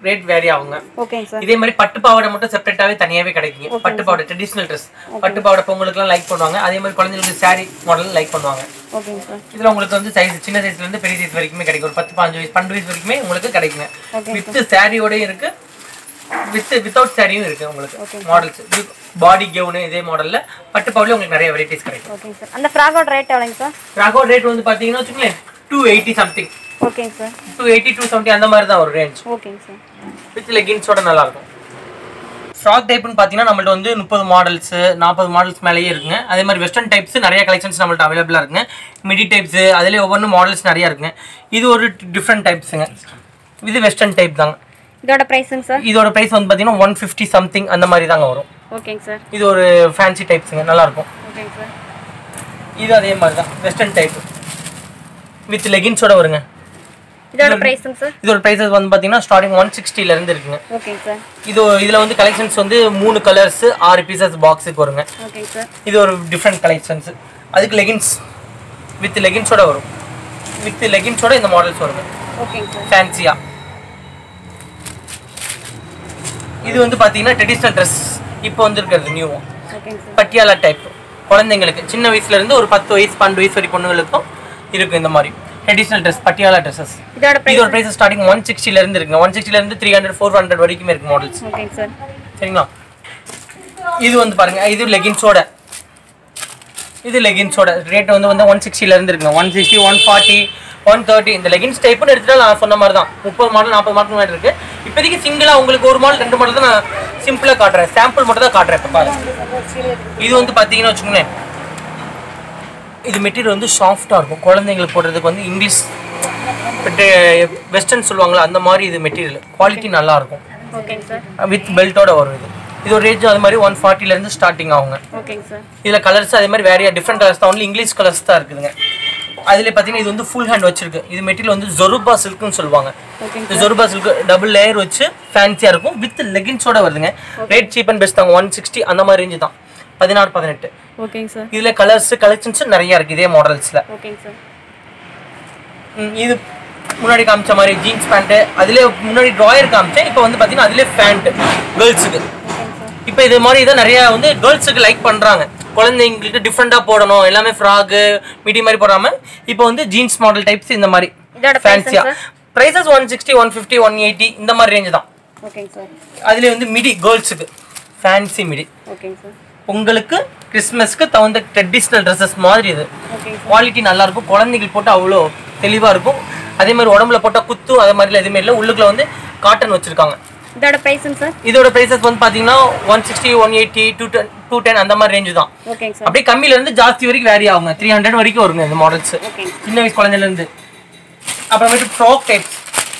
ரேட் வேரி ஆகுங்க ஓகேங்க சார் இதே மாதிரி பட்டு பாவாடை மட்டும் செப்பரேட்டாவே தனியாவே கிடைக்குங்க பட்டு பாவாடை ட்ரெடிஷனல் ட்ரெஸ் பட்டு பாவாடை பொங்கலுக்குலாம் லைக் பண்ணுவாங்க அதே மாதிரி குழந்தைங்களுக்கு saree மாடல் லைக் பண்ணுவாங்க ஓகேங்க சார் இதுல உங்களுக்கு வந்து சைஸ் சின்ன சைஸ்ல இருந்து பெரிய சைஸ் வரைக்குமே கிடைக்கும் ஒரு பத்து பாஞ்சு வயசு பன்னெண்டு வயசு வரைக்குமே உங்களுக்கு கிடைக்குங்க வித் சாரியோடயும் இருக்கு வித் வித்தவுட் சாரியும் இருக்கு உங்களுக்கு மாடல்ஸ் பாடி கவுனு இதே மாடல்ல பட்டு பாவாடல உங்களுக்கு நிறைய வெரைட்டிஸ் கிடைக்கும் ஓகேங்க சார் அந்த ஃப்ராகோட ரேட் எவ்வளோங்க சார் ராகோ ரேட் வந்து பாத்தீங்கன்னா வச்சுக்கோங்களேன் டூ எயிட்டி சம்திங் ஓகேங்க sir two eighty two seventy அந்த மாதிரி தான் ஒரு ரேஞ்ச் ஓகேங்க சார் வித் லெகின்ஸோட நல்லா இருக்கும் ஃப்ராக் டைப்னு பார்த்தீங்கன்னா நம்மள்ட்ட வந்து முப்பது மாடல்ஸ் நாற்பது மாடல்ஸ் மேலேயே இருக்குங்க அதே மாதிரி வெஸ்டர்ன் டைப்ஸ் நிறைய கலெக்ஷன்ஸ் நம்மள்ட்ட அவைலபிளாக இருக்குங்க மிடி டைப்ஸ் அதுலேயே ஒவ்வொரு மாடல்ஸ் நிறைய இருக்குங்க இது ஒரு டிஃப்ரெண்ட் டைப்ஸுங்க இது வெஸ்டர்ன் டைப் தாங்க இதோட ப்ரைஸுங்க சார் இதோட ப்ரைஸ் வந்து பார்த்தீங்கன்னா ஒன் ஃபிஃப்டி சம்திங் அந்த மாதிரி தாங்க வரும் ஓகேங்க சார் இது ஒரு ஃபேன்சி டைப்ஸுங்க நல்லா இருக்கும் ஓகேங்க சார் இது அதே மாதிரி தான் வெஸ்டர்ன் டைப் வித் லெகின்ஸோட வருங்க இதோட ப்ரைஸுங்க சார் இதோட ப்ரைஸஸ் வந்து பார்த்தீங்கன்னா ஸ்டார்டிங் ஒன் சிக்ஸ்டிலேருந்து இருக்குங்க ஓகேங்க சார் இது இதில் வந்து கலெக்ஷன்ஸ் வந்து மூணு கலர்ஸ் ஆறு பீசஸ் பாக்ஸுக்கு வருங்க ஓகேங்க சார் இது ஒரு டிஃப்ரெண்ட் கலெக்ஷன்ஸ் அதுக்கு லெகின்ஸ் வித் லெகின்ஸோட வரும் வித் லெகின்ஸோட இந்த மாடல்ஸ் வருங்க ஓகேங்க சார் ஃபேன்சியா இது வந்து பார்த்தீங்கன்னா ட்ரெடிஷ்னல் ட்ரெஸ் இப்போ வந்துருக்கிறது நியூ ஓகேங்க சார் பட்டியாலா டைப் குழந்தைங்களுக்கு சின்ன வயசுல இருந்து ஒரு பத்து வயசு பன்னெண்டு வயசு வரை பொண்ணுங்களுக்கும் இருக்கு இந்த மாதிரி ட்ரெடிஷ்னல் ட்ரெஸ் பட்டியாலா ட்ரெஸ்ஸஸ் இதோட ப்ரைஸ் இதோட ப்ரைஸ் ஸ்டார்டிங் ஒன் சிக்ஸ்டில இருந்து இருக்குங்க ஒன் சிக்ஸ்டில இருந்து த்ரீ ஹண்ட்ரட் ஃபோர் ஹண்ட்ரட் வரைக்குமே இருக்கு மாடல்ஸ் ஓகேங்க சார் சரிங்களா இது வந்து பாருங்க இது லெகின்ஸோட இது லெகின்ஸோட ரேட் வந்து வந்து ஒன் சிக்ஸ்டில இருந்து இருக்குங்க one sixty one forty one thirty இந்த லெகின்ஸ் டைப்னு எடுத்துட்டா நான் சொன்ன மாதிரி தான் முப்பது மாடல் நாற்பது மாடல் மாதிரி இருக்கு இப்போதைக்கு சிங்கிளா உங்களுக்கு ஒரு மாடல் ரெண்டு மாடல் தான் நான் சிம்பிளா காட்டுறேன் சாம்பிள் மட்டும் தான் காட்டுறேன் இப்போ பாருங்க இது வந்து பார்த்தீங்கன்னா வச்சுக்கோங்களேன் இது மெட்டீரியல் வந்து சாஃப்டாக இருக்கும் குழந்தைங்களுக்கு போடுறதுக்கு வந்து இங்கிலீஷ் வெஸ்டர்ன் சொல்லுவாங்களா அந்த மாதிரி இது மெட்டீரியல் குவாலிட்டி நல்லா இருக்கும் ஓகேங்க சார் வித் பெல்ட்டோட வரும் இது இதோட ரேஞ்ச் அது மாதிரி ஒன் ஃபார்ட்டிலேருந்து ஸ்டார்டிங் ஆகுங்க ஓகேங்க சார் இதில் கலர்ஸ் அதே மாதிரி வேறையா டிஃப்ரெண்ட் கலர்ஸ் தான் ஒன்லி இங்கிலீஷ் கலர்ஸ் தான் இருக்குதுங்க அதில் பார்த்தீங்கன்னா இது வந்து ஃபுல் ஹேண்ட் வச்சிருக்கு இது மெட்டீரியல் வந்து ஜொருபா சில்க்னு சொல்லுவாங்க ஓகேங்க இந்த ஜொருபா சில்க் டபுள் லேயர் வச்சு ஃபேன்சியாக இருக்கும் வித் லெகின்ஸோட வருதுங்க ரேட் சீப் அண்ட் பெஸ்ட் தாங்க ஒன் சிக்ஸ்டி அந்த மாதிரி ரேஞ்சு தான் பதினாறு பதினெட்டு ஓகேங்க சார் இதில் கலர்ஸ் கலெக்ஷன்ஸ் நிறைய இருக்குது இதே மாடல்ஸில் ஓகேங்க சார் இது முன்னாடி காமிச்ச மாதிரி ஜீன்ஸ் பேண்ட்டு அதிலே முன்னாடி ட்ராயர் காமிச்சேன் இப்போ வந்து பார்த்தீங்கன்னா அதிலே பேண்ட் கேர்ள்ஸுக்கு இப்போ இது மாதிரி இதை நிறைய வந்து கேர்ள்ஸுக்கு லைக் பண்ணுறாங்க குழந்தைங்களுக்கு டிஃப்ரெண்ட்டாக போடணும் எல்லாமே ஃப்ராகு மிடி மாதிரி போடாம இப்போ வந்து ஜீன்ஸ் மாடல் டைப்ஸ் இந்த மாதிரி இதோட ஃபேன்சியா prices one sixty one fifty one eighty இந்த மாதிரி ரேஞ்சு தான் ஓகேங்க சார் அதுலேயே வந்து மிடி கேர்ள்ஸுக்கு ஃபேன்சி மிடி ஓகேங்க சார் உங்களுக்கு கிறிஸ்மஸ்க்கு தகுந்த ட்ரெடிஷ்னல் ட்ரெஸ்ஸஸ் மாதிரி இது ஓகேங்க குவாலிட்டி நல்லா இருக்கும் குழந்தைங்களுக்கு போட்டால் அவ்வளோ தெளிவாக இருக்கும் அதே மாதிரி உடம்புல போட்டால் குத்து அதே மாதிரிலாம் எதுவுமே இல்லை உள்ளுக்குள்ள வந்து காட்டன் வச்சிருக்காங்க இதோட ப்ரைஸுங்க சார் இதோட ப்ரைஸஸ் வந்து பார்த்தீங்கன்னா one sixty one eighty two ten two ten அந்த மாதிரி ரேஞ்சு தான் ஓகேங்க சார் அப்படியே கம்மியில இருந்து ஜாஸ்தி வரைக்கும் வேரி ஆகுங்க த்ரீ ஹண்ட்ரட் வரைக்கும் வருங்க இந்த மாடல்ஸ் ஓகேங்க சின்ன வயசு குழந்தையில இருந்து அப்புறமேட்டு ஃப்ராக் டைப்ஸ்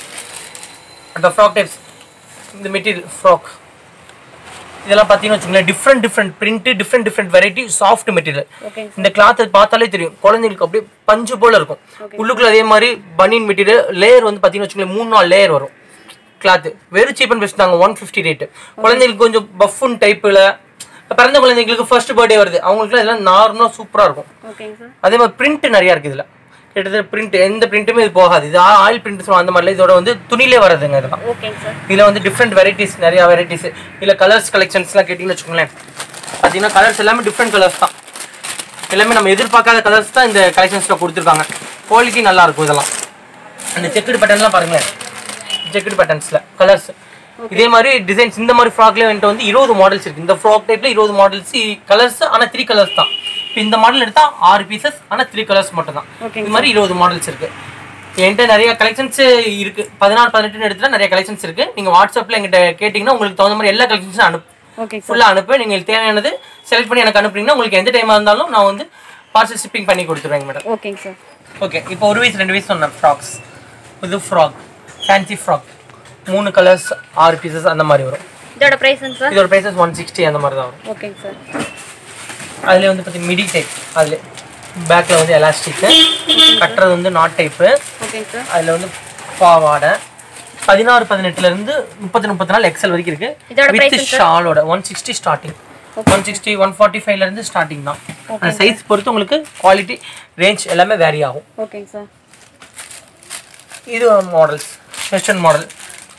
அந்த ஃப்ராக் டைப்ஸ் இந்த மெட்டீரியல் ஃப்ராக் இதெல்லாம் பார்த்தீங்கன்னு வச்சுக்கோங்களேன் different different print different different variety soft material ஓகேங்க இந்த கிளாத் பார்த்தாலே தெரியும் குழந்தைங்களுக்கு அப்படியே பஞ்சு போல இருக்கும் உள்ளுக்குள்ள அதே மாதிரி பனியன் மெட்டீரியல் லேயர் வந்து பார்த்தீங்கன்னு வச்சுக்கோங்களேன் மூணு நாலு லேயர் வரும் கிளாத் வெறும் சீப் அண்ட் பெஸ்ட் தாங்க ஒன் ஃபிஃப்டி ரேட்டு குழந்தைங்களுக்கு கொஞ்சம் பஃபுன் டைப்பில் பிறந்த குழந்தைங்களுக்கு ஃபர்ஸ்ட் பர்த்டே வருது அவங்களுக்குலாம் இதெல்லாம் நார்மலாக சூப்பராக இருக்கும் ஓகேங்க சார் அதே மாதிரி பிரிண்ட் நிறைய இருக்கு இதுல கிட்டத்தட்ட பிரிண்ட் எந்த பிரிண்ட்டுமே இது போகாது இது ஆயில் பிரிண்ட் அந்த மாதிரில இதோட வந்து துணியிலே வரதுங்க இதெல்லாம் ஓகேங்க சார் இதுல வந்து டிஃப்ரெண்ட் வெரைட்டிஸ் நிறைய வெரைட்டிஸ் இதுல கலர்ஸ் கலெக்ஷன்ஸ்லாம் கேட்டிங்கன்னு வச்சுக்கோங்களேன் பார்த்தீங்கன்னா கலர்ஸ் எல்லாமே டிஃப்ரெண்ட் கலர்ஸ் தான் எல்லாமே நம்ம எதிர்பார்க்காத கலர்ஸ் தான் இந்த கலெக்ஷன்ஸ்ல கொடுத்துருக்காங்க குவாலிட்டி நல்லா இருக்கும் இதெல்லாம் அந்த செக்குடு பட்டன்லாம் பாருங்களேன் செக்குடு பட்டன்ஸ்ல கலர்ஸ் இதே மாதிரி டிசைன்ஸ் இந்த மாதிரி ஃப்ராக்ல என்கிட்ட வந்து இருபது மாடல்ஸ் இருக்கு இந்த ஃப்ராக் டைப்ல இருபது மாடல்ஸ் கலர்ஸ் ஆனா த்ரீ கலர்ஸ் தான் இப்போ இந்த மாடல் எடுத்தா ஆறு பீசஸ் ஆனா த்ரீ கலர்ஸ் மட்டும் தான் Okay, இது மாதிரி இருபது மாடல்ஸ் இருக்கு என்கிட்ட நிறைய கலெக்ஷன்ஸ் இருக்கு பதினாறு பதினெட்டுன்னு எடுத்துட்டா நிறைய கலெக்ஷன்ஸ் இருக்கு நீங்க வாட்ஸ்அப்ல எங்கிட்ட கேட்டிங்கன்னா உங்களுக்கு தகுந்த மாதிரி எல்லா கலெக்ஷன்ஸும் அனுப்பு ஓகேங்க சார் ஃபுல்லாக அனுப்பி நீங்கள் தேவையானது செலக்ட் பண்ணி எனக்கு அனுப்புனீங்கன்னா உங்களுக்கு எந்த டைமாக இருந்தாலும் நான் வந்து பார்சல் ஷிப்பிங் பண்ணி கொடுத்துருவேங்க மேடம் ஓகேங்க சார் ஓகே இப்போ ஒரு வயசு ரெண்டு வயசு சொன்னேன் ஃப்ராக்ஸ் இது ஃப்ராக் ஃபேன்சி ஃப்ராக் மூணு கலர்ஸ் ஆறு பீசஸ் அந்த மாதிரி வரும் இதோட ப்ரைஸுங்க சார் இதோட ப்ரைஸஸ் ஒன் சிக்ஸ்டி அந்த மாதிரி தான் வரும் ஓகேங்க சார் அதுலேயே வந்து பார்த்தீங்கன்னா மிடி டைப் அதில் பேக்கில் வந்து எலாஸ்டிக்கு கட்டுறது வந்து நாட் டைப்பு ஓகேங்க சார் அதில் வந்து பாவாடை பதினாறு பதினெட்டுலேருந்து முப்பத்தி முப்பத்தி நாலு எக்ஸல் வரைக்கும் இருக்கு இதோட வித் price sir? ஷாலோட one sixty starting one sixty one forty ஃபைவ்லேருந்து ஸ்டார்டிங் தான் அந்த சைஸ் பொறுத்து உங்களுக்கு குவாலிட்டி ரேஞ்ச் எல்லாமே வேரி ஆகும் ஓகேங்க சார் இது மாடல்ஸ் வெஸ்டர்ன் மாடல்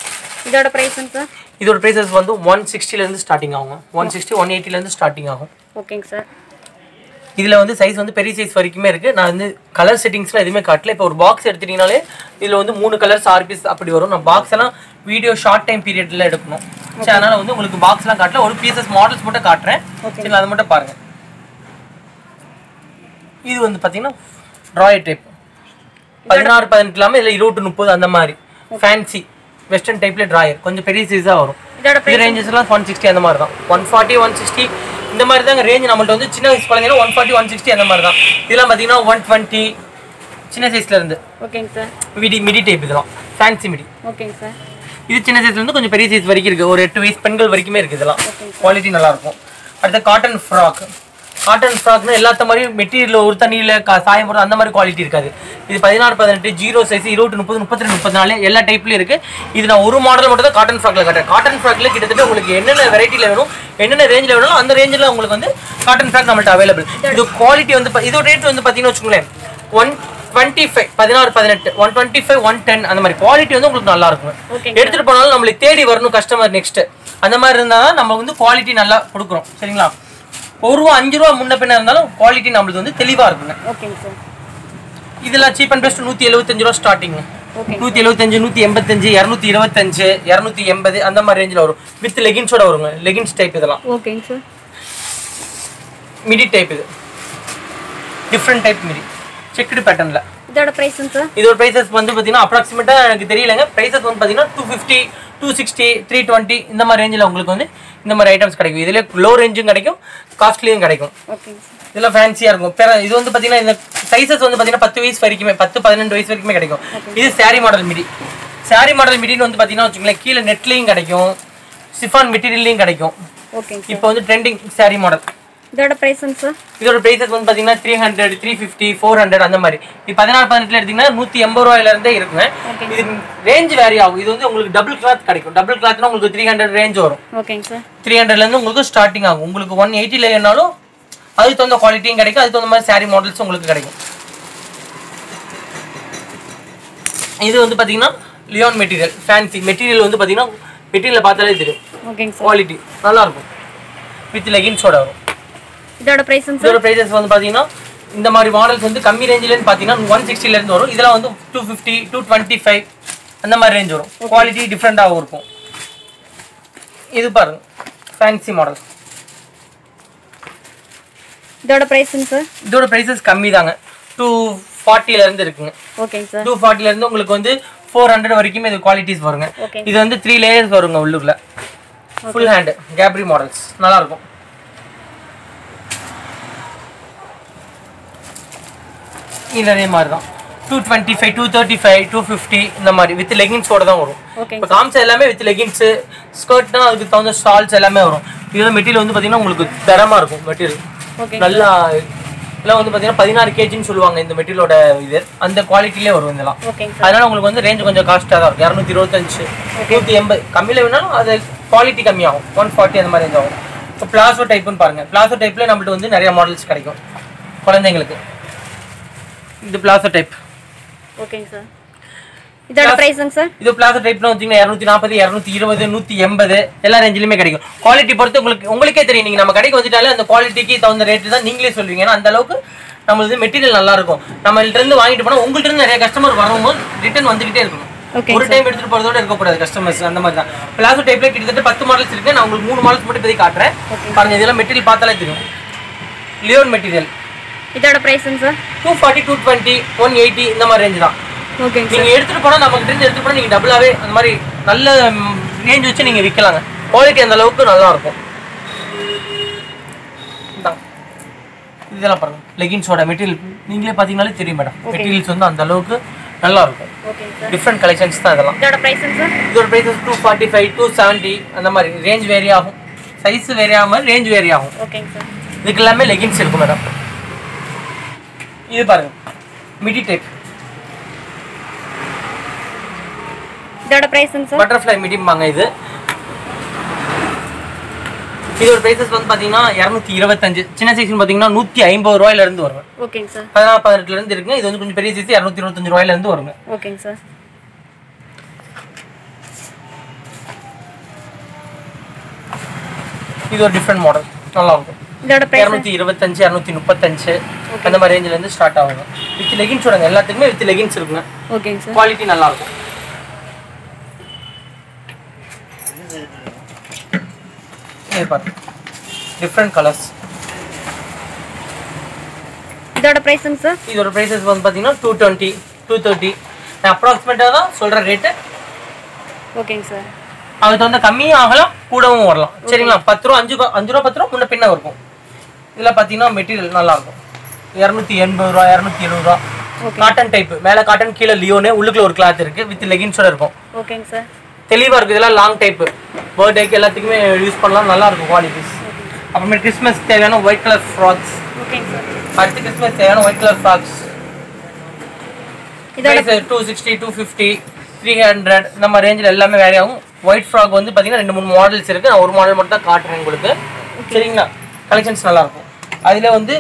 இதோட பிரைஸுங்க சார் இதோட ப்ரைஸஸ் வந்து ஒன் சிக்ஸ்டிலேருந்து ஸ்டார்டிங் ஆகும் ஒன் சிக்ஸ்டி ஒன் எயிட்டிலேருந்து ஸ்டார்டிங் ஆகும் ஓகேங்க சார் இதில் வந்து சைஸ் வந்து பெரிய சைஸ் வரைக்குமே இருக்குது நான் வந்து கலர் செட்டிங்ஸ்லாம் எதுவுமே காட்டல இப்போ ஒரு பாக்ஸ் எடுத்துட்டீங்கனாலே இதில் வந்து மூணு கலர்ஸ் ஆறு பீஸ் அப்படி வரும் நான் பாக்ஸ் எல்லாம் வீடியோ ஷார்ட் டைம் பீரியட்ல எடுக்கணும் சரி அதனால வந்து உங்களுக்கு பாக்ஸ்லாம் காட்டல ஒரு பீசஸ் மாடல்ஸ் மட்டும் காட்டுறேன் சரி அதை மட்டும் பாருங்க இது வந்து பார்த்தீங்கன்னா ட்ராயர் டைப் பதினாறு பதினெட்டு இல்லாமல் இதில் இருபது முப்பது அந்த மாதிரி ஃபேன்சி வெஸ்டர்ன் டைப்ல ட்ராயர் கொஞ்சம் பெரிய சைஸாக வரும் இதோட இது ரேஞ்சஸ் எல்லாம் ஒன் சிக்ஸ்டி அந்த மாதிரி தான் ஒன் ஃபார்ட்டி ஒன் சிக்ஸ்டி இந்த மாதிரி தாங்க ரேஞ்ச் நம்மள்ட்ட வந்து சின்ன வயசு குழந்தைங்க ஒன் ஃபார்ட்டி ஒன் சிக்ஸ்டி அந்த மாதிரி தான் இதெல்லாம் பார்த்தீங்கன்னா ஒன் டுவெண்ட்டி சின்ன சைஸ்ல இருந்து ஓகேங்க சார் மிடி மிடி டைப் இதெல்லாம் ஃபேன்சி மிடி ஓகேங்க சார் இது சின்ன சைஸ்ல இருந்து கொஞ்சம் பெரிய சைஸ் வரைக்கும் இருக்கு ஒரு எட்டு வயசு பெண்கள் வரைக்குமே இருக்கு இதெல்லாம் குவாலிட்டி நல்லா இருக்கும் அடுத்து காட்டன் ஃப்ராக் காட்டன் ஃப்ராக்னா எல்லாத்த மாதிரி மெட்டீரியல் ஒரு தண்ணியில் கா சாயம் போடுறது அந்த மாதிரி குவாலிட்டி இருக்காது இது பதினாறு பதினெட்டு ஜீரோ சைஸ் இருபது முப்பது முப்பத்தி ரெண்டு முப்பத்தி நாலு எல்லா டைப்லையும் இருக்கு இது நான் ஒரு மாடல் மட்டும் தான் காட்டன் ஃப்ராக்ல காட்டுறேன் காட்டன் ஃப்ராக்ல கிட்டத்தட்ட உங்களுக்கு என்னென்ன வெரைட்டியில் வேணும் என்னென்ன ரேஞ்சில் வேணும் அந்த ரேஞ்சில் உங்களுக்கு வந்து காட்டன் ஃப்ராக் நம்மள்ட்ட அவைலபிள் இது குவாலிட்டி வந்து பா- இதோட ரேட் வந்து பார்த்தீங்கன்னு வச்சுக்கோங்களேன் ஒன் டுவெண்ட்டி ஃபைவ் பதினாறு பதினெட்டு one twenty five one ten அந்த மாதிரி குவாலிட்டி வந்து உங்களுக்கு நல்லா இருக்கும் Okay. எடுத்துட்டு போனாலும் நம்மளை தேடி வரணும் கஸ்டமர் நெக்ஸ்ட் அந்த மாதிரி இருந்தால் தான் நம்ம வந்து குவாலிட்டி நல்லா கொடுக்குறோம் சரிங்களா ஒரு ரூபா அஞ்சு ரூபா முன்ன பின்ன இருந்தாலும் குவாலிட்டி நம்மளுக்கு வந்து தெளிவாக இருக்குங்க ஓகேங்க சார் இதெல்லாம் சீப் அண்ட் பெஸ்ட் நூற்றி எழுபத்தஞ்சு ரூபா ஸ்டார்டிங் ஓகே நூற்றி எழுபத்தஞ்சு நூற்றி எண்பத்தஞ்சு இரநூத்தி இருபத்தஞ்சு இரநூத்தி எண்பது அந்த மாதிரி ரேஞ்சில் வரும் வித் லெகின்ஸோட வருங்க லெகின்ஸ் டைப் இதெல்லாம் ஓகேங்க சார் மிடி டைப் இது டிஃப்ரெண்ட் டைப் மிடி செக்குடு பேட்டர்னில் இதோட பிரைஸுங்க சார் இதோட ப்ரைஸஸ் வந்து பார்த்தீங்கன்னா அப்ராக்சிமேட்டாக எனக்கு தெரியலங்க ப்ரைஸஸ் வந்து பார்த்தீங்கன்னா two fifty two sixty three twenty இந்த மாதிரி ரேஞ்சில் உங்களுக்கு வந்து இந்த மாதிரி ஐட்டம்ஸ் கிடைக்கும் இதில் லோ ரேஞ்சும் கிடைக்கும் காஸ்ட்லியும் கிடைக்கும் ஓகேங்க சார் இதெல்லாம் ஃபேன்சியாக இருக்கும் பெற இது வந்து பார்த்தீங்கன்னா இந்த சைஸஸ் வந்து பார்த்தீங்கன்னா பத்து வயசு வரைக்குமே பத்து பதினெண்டு வயசு வரைக்குமே கிடைக்கும் இது saree model midi saree model மிடின்னு வந்து பார்த்தீங்கன்னா வச்சுக்கோங்களேன் கீழே நெட்லேயும் கிடைக்கும் சிஃபான் மெட்டீரியல்லையும் கிடைக்கும் ஓகேங்க இப்போ வந்து ட்ரெண்டிங் saree மாடல் இதோட பிரைஸுங்க சார் இதோட ப்ரைஸஸ் வந்து பார்த்தீங்கன்னா three hundred three fifty four hundred அந்த மாதிரி இது பதினாறு பதினெட்டுல எடுத்தீங்கன்னா நூற்றி எண்பது ரூபாயிலேருந்தே இருக்குங்க இது ரேஞ்ச் வேரி ஆகும் இது வந்து உங்களுக்கு டபுள் கிளாத் கிடைக்கும் டபுள் கிளாத்னா உங்களுக்கு த்ரீ ஹண்ட்ரட் ரேஞ்ச் வரும் ஓகேங்க சார் த்ரீ ஹண்ட்ரட்லேருந்து உங்களுக்கு ஸ்டார்டிங் ஆகும் உங்களுக்கு ஒன் எயிட்டியில் வேணாலும் அதுக்கு தகுந்த குவாலிட்டியும் கிடைக்கும் அதுக்கு தகுந்த மாதிரி saree மாடல்ஸ் உங்களுக்கு கிடைக்கும் இது வந்து பார்த்தீங்கன்னா லியோன் மெட்டீரியல் ஃபேன்சி மெட்டீரியல் வந்து பார்த்தீங்கன்னா மெட்டீரியல் பார்த்தாலே தெரியும் ஓகேங்க சார் குவாலிட்டி நல்லா இருக்கும் வித் லெகின்ஸோட வரும் இதோட பிரைஸுங்க சார் இதோட ப்ரைஸஸ் வந்து பார்த்தீங்கன்னா இந்த மாதிரி மாடல்ஸ் வந்து கம்மி ரேஞ்சிலேருந்து பார்த்தீங்கன்னா ஒன் சிக்ஸ்டிலேருந்து வரும் இதெல்லாம் வந்து two fifty two twenty five அந்த மாதிரி ரேஞ்ச் வரும் குவாலிட்டி டிஃப்ரெண்ட்டாகவும் இருக்கும் இது பாருங்க ஃபேன்சி மாடல் இதோட பிரைஸுங்க சார் இதோட ப்ரைஸஸ் கம்மி தாங்க டூ இருந்து இருக்குங்க ஓகேங்க சார் டூ இருந்து உங்களுக்கு வந்து ஃபோர் ஹண்ட்ரட் வரைக்குமே இது குவாலிட்டிஸ் வருங்க ஓகே இது வந்து த்ரீ லேயர்ஸ் வருங்க உள்ளுக்குள்ள ஃபுல் ஹேண்ட் கேப்ரி மாடல்ஸ் நல்லா இருக்கும் இது அதே மாதிரி தான் two twenty five two thirty five two fifty இந்த மாதிரி வித் லெகின்ஸோட தான் வரும் ஓகேங்க இப்போ காமிச்ச எல்லாமே வித் லெகின்ஸு ஸ்கர்ட்னா அதுக்கு தகுந்த ஷால்ஸ் எல்லாமே வரும் இதோட மெட்டீரியல் வந்து பார்த்தீங்கன்னா உங்களுக்கு தரமாக இருக்கும் மெட்டீரியல் ஓகே நல்லா இதெல்லாம் வந்து பார்த்தீங்கன்னா பதினாறு கேஜின்னு சொல்லுவாங்க இந்த மெட்டீரியலோட இது அந்த குவாலிட்டிலே வரும் இதெல்லாம் ஓகேங்க சார் அதனால உங்களுக்கு வந்து ரேஞ்ச் கொஞ்சம் காஸ்ட்டாக தான் இருக்கும் இரநூத்தி இருபத்தஞ்சு நூற்றி எண்பது கம்மியில் வேணாலும் அது குவாலிட்டி கம்மியாகும் ஒன் ஃபார்ட்டி அந்த மாதிரி range ஆகும் இப்போ பிளாசோ டைப்புன்னு பாருங்கள் பிளாசோ டைப்பில் நம்மள்ட்ட வந்து நிறைய மாடல்ஸ் கிடைக்கும் குழந்தைங்களுக்கு இது பிளாசோ டைப் ஓகேங்க சார் இதோட பிரைஸுங்க சார் இது பிளாசோ டைப்ல வச்சிங்கன்னா இரநூத்தி நாற்பது இரநூத்தி இருபது நூற்றி எண்பது எல்லா ரேஞ்சிலுமே கிடைக்கும் குவாலிட்டி பொறுத்து உங்களுக்கு உங்களுக்கே தெரியும் நீங்கள் நம்ம கடைக்கு வந்துட்டாலே அந்த குவாலிட்டிக்கு தகுந்த ரேட்டு தான் நீங்களே சொல்லுவீங்க ஏன்னா அந்த அளவுக்கு நம்மளுக்கு மெட்டீரியல் நல்லா இருக்கும் நம்மள்ட்ட இருந்து வாங்கிட்டு போனால் உங்கள்ட்ட இருந்து நிறைய கஸ்டமர் வரும்போது ரிட்டர்ன் வந்துகிட்டே இருக்கணும் ஓகே ஒரு டைம் எடுத்துட்டு போறதோட இருக்கக்கூடாது கஸ்டமர்ஸ் அந்த மாதிரி தான் பிளாசோ டைப்ல கிட்டத்தட்ட பத்து மாடல்ஸ் இருக்கு நான் உங்களுக்கு மூணு மாடல்ஸ் மட்டும் இப்போதைக்கு காட்டுறேன் பாருங்க இதெல்லாம் மெட்டீரியல் பார்த்தாலே தெரியும் லியோன் மெட்டீரியல் இதோட பிரைஸுங்க sir two forty two twenty one eighty இந்த மாதிரி ரேஞ்ச் தான் ஓகேங்க சார் நீங்க எடுத்துட்டு போனா நமக்கு தெரிஞ்சு எடுத்துட்டு போனா நீங்க டபுளாவே அந்த மாதிரி நல்ல ரேஞ்ச் வச்சு நீங்க விற்கலாங்க குவாலிட்டி அந்த அளவுக்கு நல்லா இருக்கும் இந்தாங்க. இதெல்லாம் பாருங்க லெகின்ஸோட மெட்டீரியல் நீங்களே பாத்தீங்கன்னாலே தெரியும் மேடம் மெட்டீரியல்ஸ் வந்து அந்த அளவுக்கு நல்லா இருக்கும் ஓகேங்க சார் டிஃப்ரெண்ட் கலெக்ஷன்ஸ் தான் இதெல்லாம் இதோட பிரைஸுங்க சார் இதோட prices two forty five two seventy அந்த மாதிரி ரேஞ்ச் வேரி ஆகும் சைஸ் வேரி ஆகாமல் ரேஞ்ச் வேரி ஆகும் ஓகேங்க சார் இதுக்கு எல்லாமே லெகின்ஸ் இருக்கும் மேடம் இது பாருங்க மிடி டைப் இதோட பிரைஸுங்க சார் பட்டர்ஃப்ளை மிடிம்பாங்க இது இதோட ப்ரைஸஸ் வந்து பார்த்தீங்கன்னா இரநூத்தி இருபத்தஞ்சு சின்ன சைஸ்னு பார்த்தீங்கன்னா நூற்றி ஐம்பது ரூபாயில இருந்து வருங்க ஓகேங்க சார் பதினாறு பதினெட்டுல இருந்து இருக்குங்க இது வந்து கொஞ்சம் பெரிய சைஸ் இரநூத்தி இருபத்தஞ்சு ரூபாயில இருந்து வருங்க ஓகேங்க சார் இது ஒரு டிஃப்ரெண்ட் மாடல் நல்லா இருக்கும் இதோட பிரைஸ் இரநூத்தி இருபத்தஞ்சு இரநூத்தி முப்பத்தஞ்சு அந்த மாதிரி ரேஞ்சில இருந்து ஸ்டார்ட் ஆகுங்க வித் லெகின்ஸ் விடுங்க எல்லாத்துக்குமே வித் லெகின்ஸ் இருக்குங்க ஓகேங்க சார் குவாலிட்டி நல்லா இருக்கும் இது பாருங்க டிஃப்ரெண்ட் கலர்ஸ் இதோட பிரைஸுங்க சார் இதோட ப்ரைஸஸ் வந்து பார்த்தீங்கன்னா டூ டுவெண்ட்டி டூ தேர்ட்டி நான் அப்ராக்சிமேட்டாக தான் சொல்கிற ரேட்டு ஓகேங்க சார் அதுக்கு தகுந்த கம்மியும் ஆகலாம் கூடவும் வரலாம் சரிங்களா பத்து ரூபா அஞ்சு ரூபா- அஞ்சு ரூபா பத்து ரூபா முன்ன பின்ன இருக்கும் இதில் பார்த்தீங்கன்னா மெட்டீரியல் நல்லா இருக்கும் இரநூத்தி எண்பது ரூபா இரநூத்தி எழுபது ரூபா காட்டன் டைப் மேலே காட்டன் கீழே லியோனே உள்ளுக்குள்ள ஒரு கிளாத் இருக்கு வித் லெகின்ஸோட இருக்கும் ஓகேங்க சார் தெளிவாக இருக்குது இதெல்லாம் லாங் டைப் பர்த்டேக்கு எல்லாத்துக்குமே யூஸ் பண்ணலாம் நல்லா இருக்கும் குவாலிட்டிஸ் அப்புறமே கிறிஸ்மஸ் தேவையான ஒயிட் கலர் ஃப்ராக்ஸ் ஓகேங்க சார் அடுத்து கிறிஸ்மஸ் தேவையான ஒயிட் கலர் ஃப்ராக்ஸ் இதோட price two sixty two fifty three hundred இந்த மாதிரி ரேஞ்சில் எல்லாமே வேரி ஆகும் ஒயிட் ஃப்ராக் வந்து பார்த்தீங்கன்னா ரெண்டு மூணு மாடல்ஸ் இருக்கு நான் ஒரு மாடல் மட்டும் தான் காட்டுறேன் உங்களுக்கு சரிங்களா கலெக்ஷன்ஸ் நல்லா இருக்கும் அதில் வந்து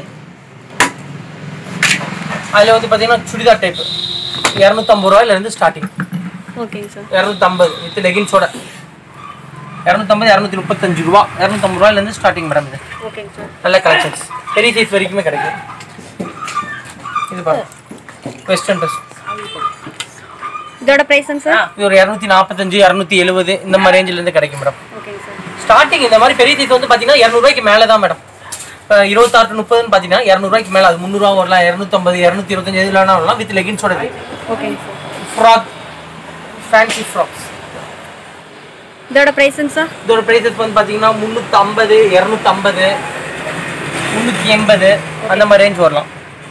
அதில் வந்து பார்த்தீங்கன்னா சுடிதார் டைப் இரநூத்தம்பது ரூபாயிலேருந்து ஸ்டார்டிங் ஓகேங்க சார் இரநூத்தம்பது வித் லெகின்ஸோட இரநூத்தம்பது இரநூத்தி முப்பத்தஞ்சு ரூபா இரநூத்தம்பது ரூபாயிலேருந்து ஸ்டார்டிங் மேடம் இது ஓகேங்க சார் நல்ல கலெக்ஷன்ஸ் பெரிய சைஸ் வரைக்குமே கிடைக்கும் இது பாருங்க வெஸ்டர்ன் ட்ரெஸ் இதோட பிரைஸுங்க சார் இது ஒரு இரநூத்தி நாற்பத்தஞ்சு இரநூத்தி எழுபது இந்த மாதிரி ரேஞ்சில இருந்து கிடைக்கும் மேடம் ஓகேங்க சார் ஸ்டார்டிங் இந்த மாதிரி பெரிய சைஸ் வந்து பார்த்தீங்கன்னா இரநூறுவாய்க்கு மேலே தான் மேடம் இப்போ இருபத்தாறு முப்பதுன்னு பார்த்தீங்கன்னா இரநூறுவாய்க்கு மேலே அது முந்நூறுவா வரலாம் இரநூத்தம்பது இரநூத்தி இருபத்தஞ்சு எதுல வேணா வரலாம் வித் லெகின்ஸோட ஓகேங்க சார் ஃப்ராக் ஃபேன்சி ஃப்ராக்ஸ் இதோட பிரைஸுங்க சார் இதோட ப்ரைஸஸ் வந்து பார்த்தீங்கன்னா முந்நூற்றம்பது இரநூத்தம்பது முந்நூற்றி எண்பது அந்த மாதிரி ரேஞ்ச் வரலாம்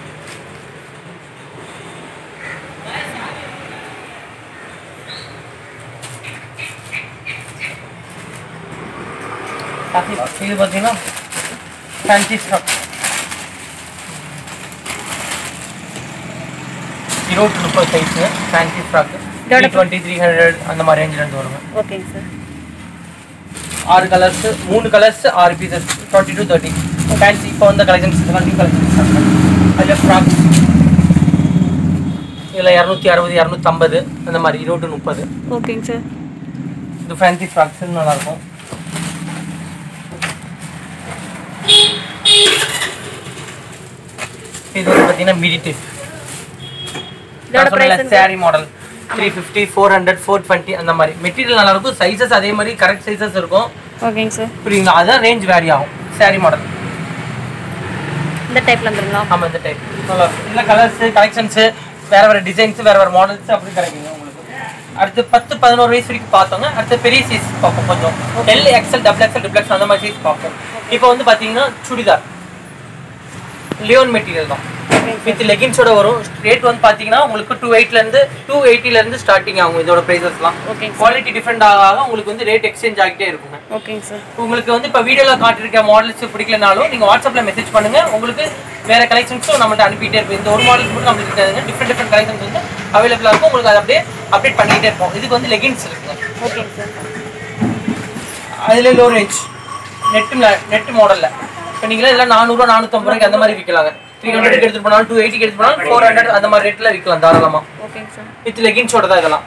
இது பார்த்தீங்கன்னா ஃபேன்சி ஸ்டாக் இருபத்தி முப்பது சைஸு ஃபேன்சி ஃப்ராக் இதோட டுவெண்ட்டி த்ரீ ஹண்ட்ரட் அந்த மாதிரி ரேஞ்சிலேருந்து வருங்க ஓகேங்க சார் ஆறு கலர்ஸ் மூணு கலர்ஸ் ஆறு pieces twenty to thirty fancy இப்போ வந்த கலெக்ஷன்ஸ் இதெல்லாம் நியூ கலெக்ஷன்ஸ் அதில் ஃப்ராக்ஸ் இதில் இரநூத்தி அறுபது இரநூத்தம்பது அந்த மாதிரி இருபது டு முப்பது ஓகேங்க சார் இது ஃபேன்சி ஃப்ராக்ஸ் நல்லாயிருக்கும் இது வந்து பார்த்தீங்கன்னா மிடி டைப் இதோட price sari model three fifty four hundred four twenty அந்த மாதிரி மெட்டீரியல் நல்லா இருக்கும் சைஸஸ் அதே மாதிரி கரெக்ட் சைஸஸ் இருக்கும் ஓகேங்க சார் புரியுங்களா அதான் ரேஞ்ச் வேரி ஆகும் சாரி மாடல் இந்த டைப்ல வந்துருங்களா ஆமாம் இந்த டைப் நல்லா இருக்கும் இதில் கலர்ஸு கலெக்ஷன்ஸு வேற வேற டிசைன்ஸ் வேற வேற மாடல்ஸ் அப்படி கிடைக்குங்க உங்களுக்கு அடுத்து பத்து பதினோரு வயசு வரைக்கும் பார்த்தோங்க அடுத்து பெரிய சைஸ் பார்ப்போம் கொஞ்சம் L XL double XL double X அந்த மாதிரி சைஸ் பார்ப்போம் இப்போ வந்து பார்த்தீங்கன்னா சுடிதார் லியோன் மெட்டீரியல் தான் வித் லெகின்ஸோட வரும் ரேட் வந்து பார்த்தீங்கன்னா உங்களுக்கு டூ எயிட்லேருந்து டூ எயிட்டிலேருந்து ஸ்டார்டிங் ஆகும் இதோட ப்ரைஸஸ்லாம் ஓகேங்க குவாலிட்டி டிஃப்ரெண்ட் ஆக ஆக உங்களுக்கு வந்து ரேட் எக்ஸ்சேஞ்ச் ஆகிட்டே இருக்குங்க ஓகேங்க சார் உங்களுக்கு வந்து இப்போ வீடியோவில் காட்டிருக்க மாடல்ஸ் பிடிக்கலனாலும் நீங்கள் வாட்ஸ்அப்பில் மெசேஜ் பண்ணுங்க உங்களுக்கு வேற கலெக்ஷன்ஸும் நம்மள்ட்ட அனுப்பிட்டே இருப்போம் இந்த ஒரு மாடல்ஸ் மட்டும் நம்மளுக்கு இருக்காதுங்க டிஃப்ரெண்ட் டிஃப்ரெண்ட் கலெக்ஷன்ஸ் வந்து அவைலபிளாக இருக்கும் உங்களுக்கு அதை அப்படியே அப்டேட் பண்ணிக்கிட்டே இருப்போம் இதுக்கு வந்து லெகின்ஸ் இருக்குங்க ஓகேங்க சார் அதில் லோ ரேஞ்ச் நெட்டு நெட் மாடலில் இப்போ நீங்களே இதெல்லாம் நானூறுரூவா நானூற்றம்பது ரூபாய்க்கு அந்த மாதிரி விற்கலாங்க த்ரீ ஹண்ட்ரட்க்கு எடுத்துட்டு போனாலும் டூ எயிட்டிக்கு எடுத்துட்டு போனாலும் ஃபோர் ஹண்ட்ரட் அந்த மாதிரி ரேட்டில் விற்கலாம் தாராளமாக ஓகேங்க சார் வித் லெகின்ஸோட தான் இதெல்லாம்